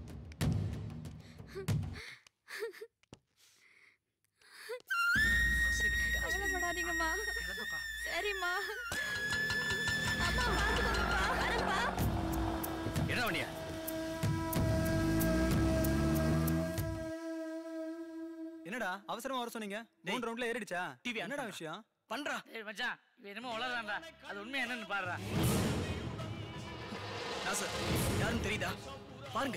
சரிம்மா அம்மா பார்த்துக்கோங்கப்பா வரேன்ப்பா என்ன பண்ணியா என்னடா அவசரமா வர சொன்னீங்க மூணு ரவுண்ட்ல ஏறிடுச்சா டிவி என்னடா விஷயம் பண்றா ஏய் மச்சான் இவன் என்னமோ வளர்றான்டா அது உண்மை என்னன்னு பாருடா நாசர் யாருன்னு தெரியுதா பாருங்க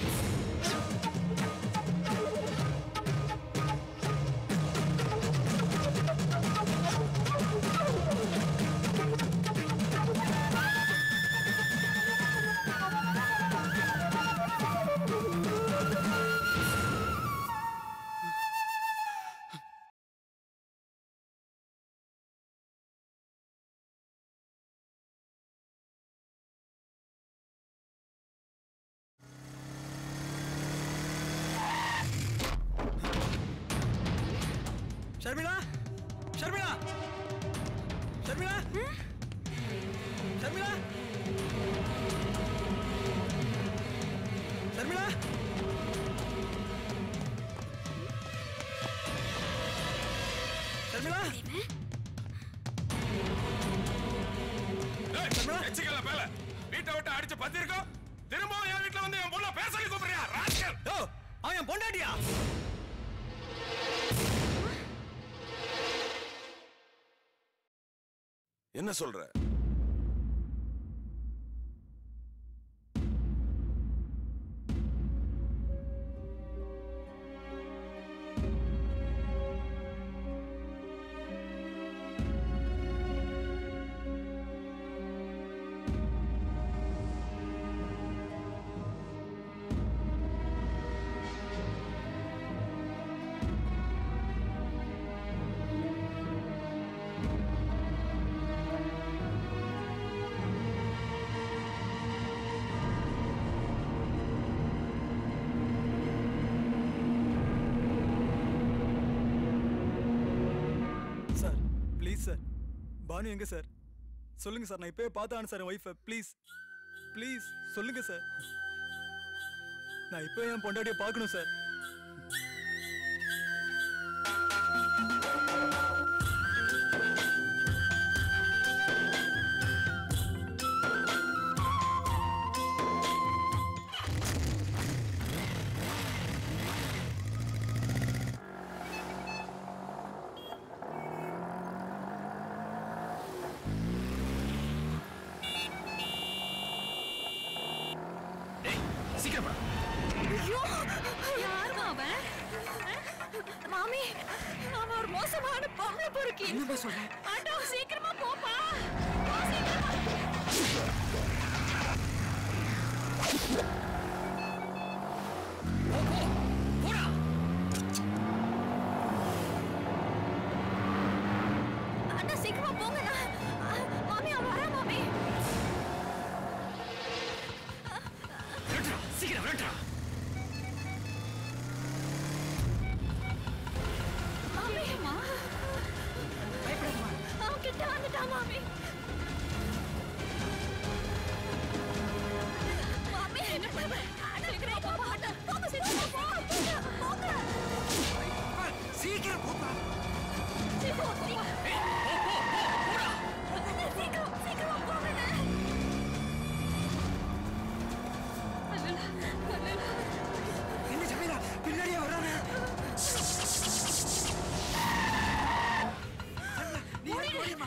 ஷர்மிளா ஷர்மிளா ஷர்மிளா ஷர்மிளா ஷர்மிளா ஷர்மிளா எச்சிக்கல மேல வீட்டை விட்டு அடிச்சு பத்திருக்கோம் திரும்பவும் என் வீட்டுல வந்து என் பொண்ணை பேச சொல்லி கூப்பிடுறியா ராஸ்கல் ஓ அவன் என் பொண்டாட்டியா என்ன சொல்ற சார் ப்ளீஸ் சார் பானு எங்க சார் சொல்லுங்க சார் நான் இப்பவே பார்த்தானு சார் என் ஒய்ஃபை ப்ளீஸ் ப்ளீஸ் சொல்லுங்க சார் நான் இப்போ என் பொண்டாட்டியை பார்க்கணும் சார் சீக்கிரம் வா. ஐயோ யாருமா அவன் மாமி அவன் ஒரு மோசமான பொம்பளை பொறுக்கி என்னம்மா சொல்ற? ஆட்டோ சீக்கிரமா போப்பா போ சீக்கிரமா அண்ணா சீக்கிரமா போங்கண்ணா மாமி அவன் வரா மாமி சீக்கிரம் விரட்டுறா மாமி அவன் கிட்ட வந்துட்டான் மாமி மாமி என்ன பண்ண சீக்கிரம் போ மாட்டேன் போங்க சீக்கிரம் போ போங்க போங்க சீக்கிரம் போப்பா சீக்கிரம் போ சீக்கிரம் சீக்கிரம் போங்க என்ன ஜமீலா பின்னாடியே வர்றானே நீ எனக்கு ஓடியம்மா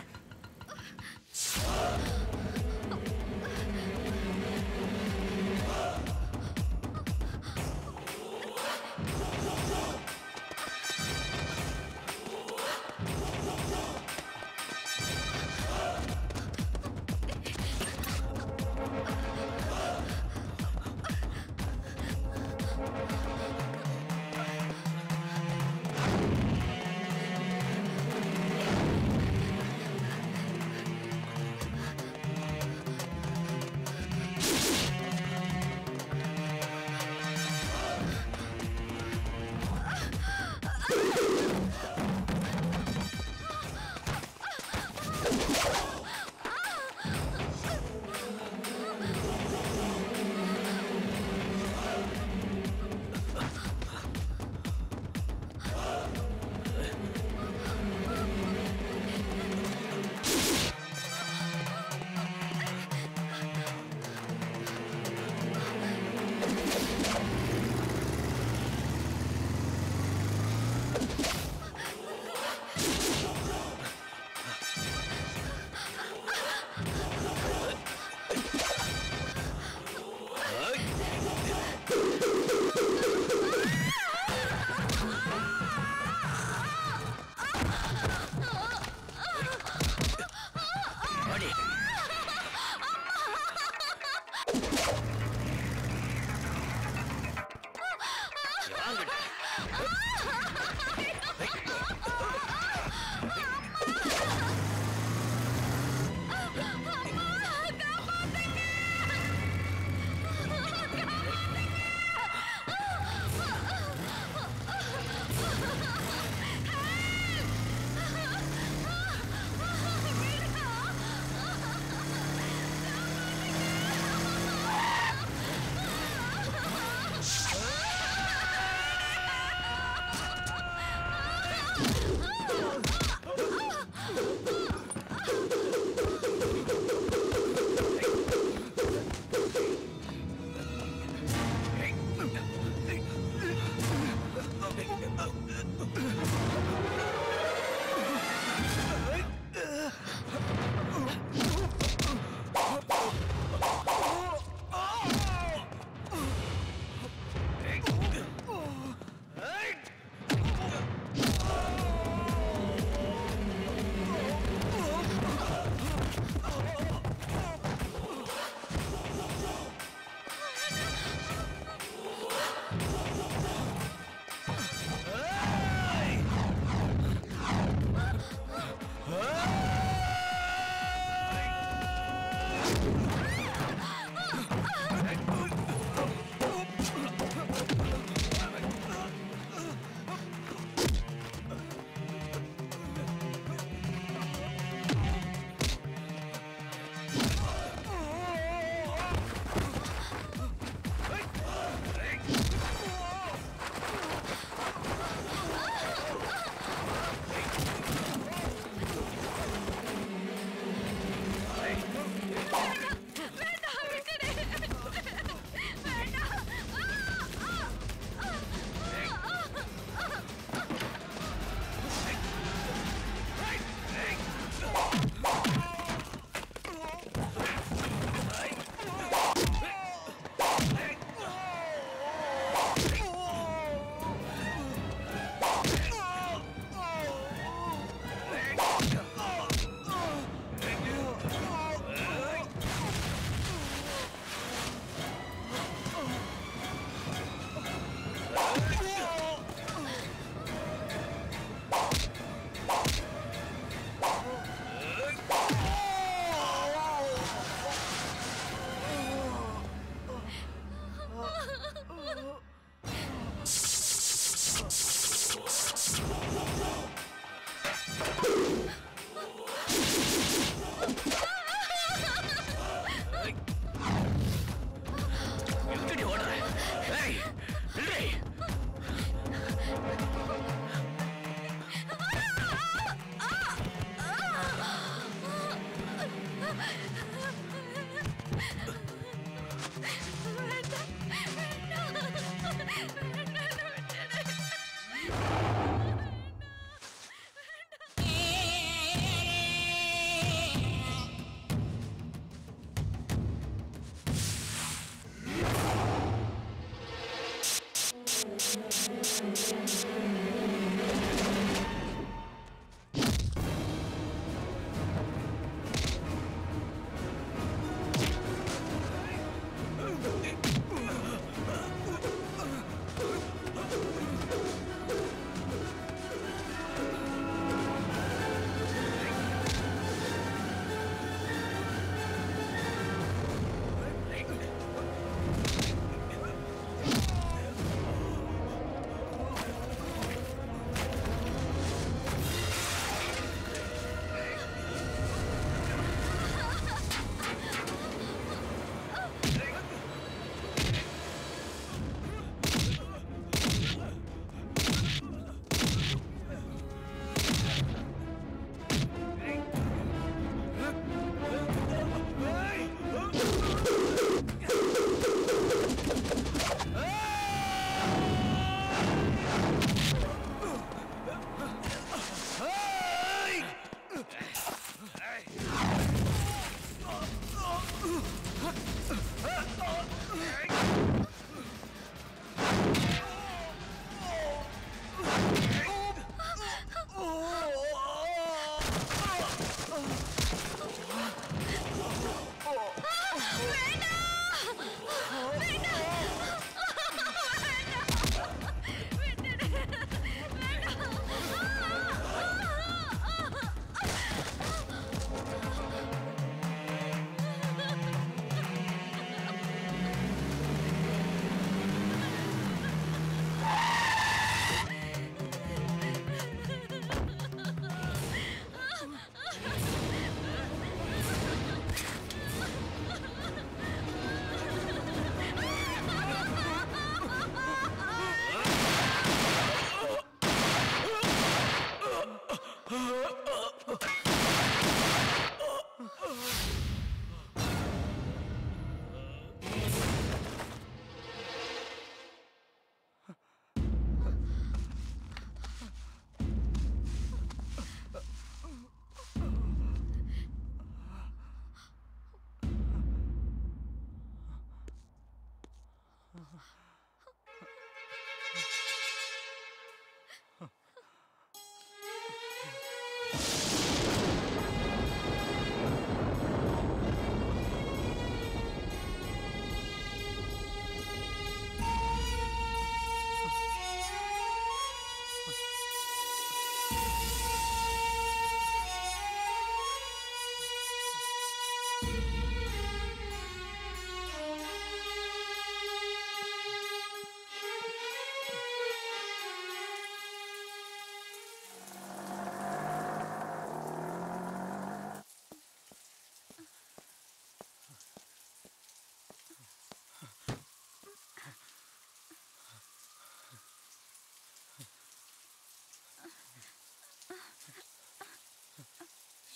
எங்கடி ஓடுற ஏய் நில்றி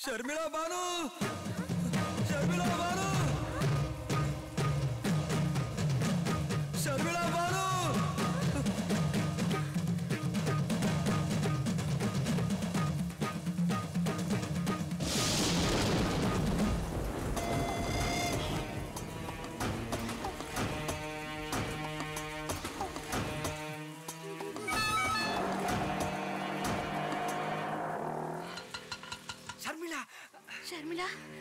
ஷர்மிளா பானு ஷர்மிளா பானு ஷர்மிளா பானு ஷர்மிளா ஷர்மிளா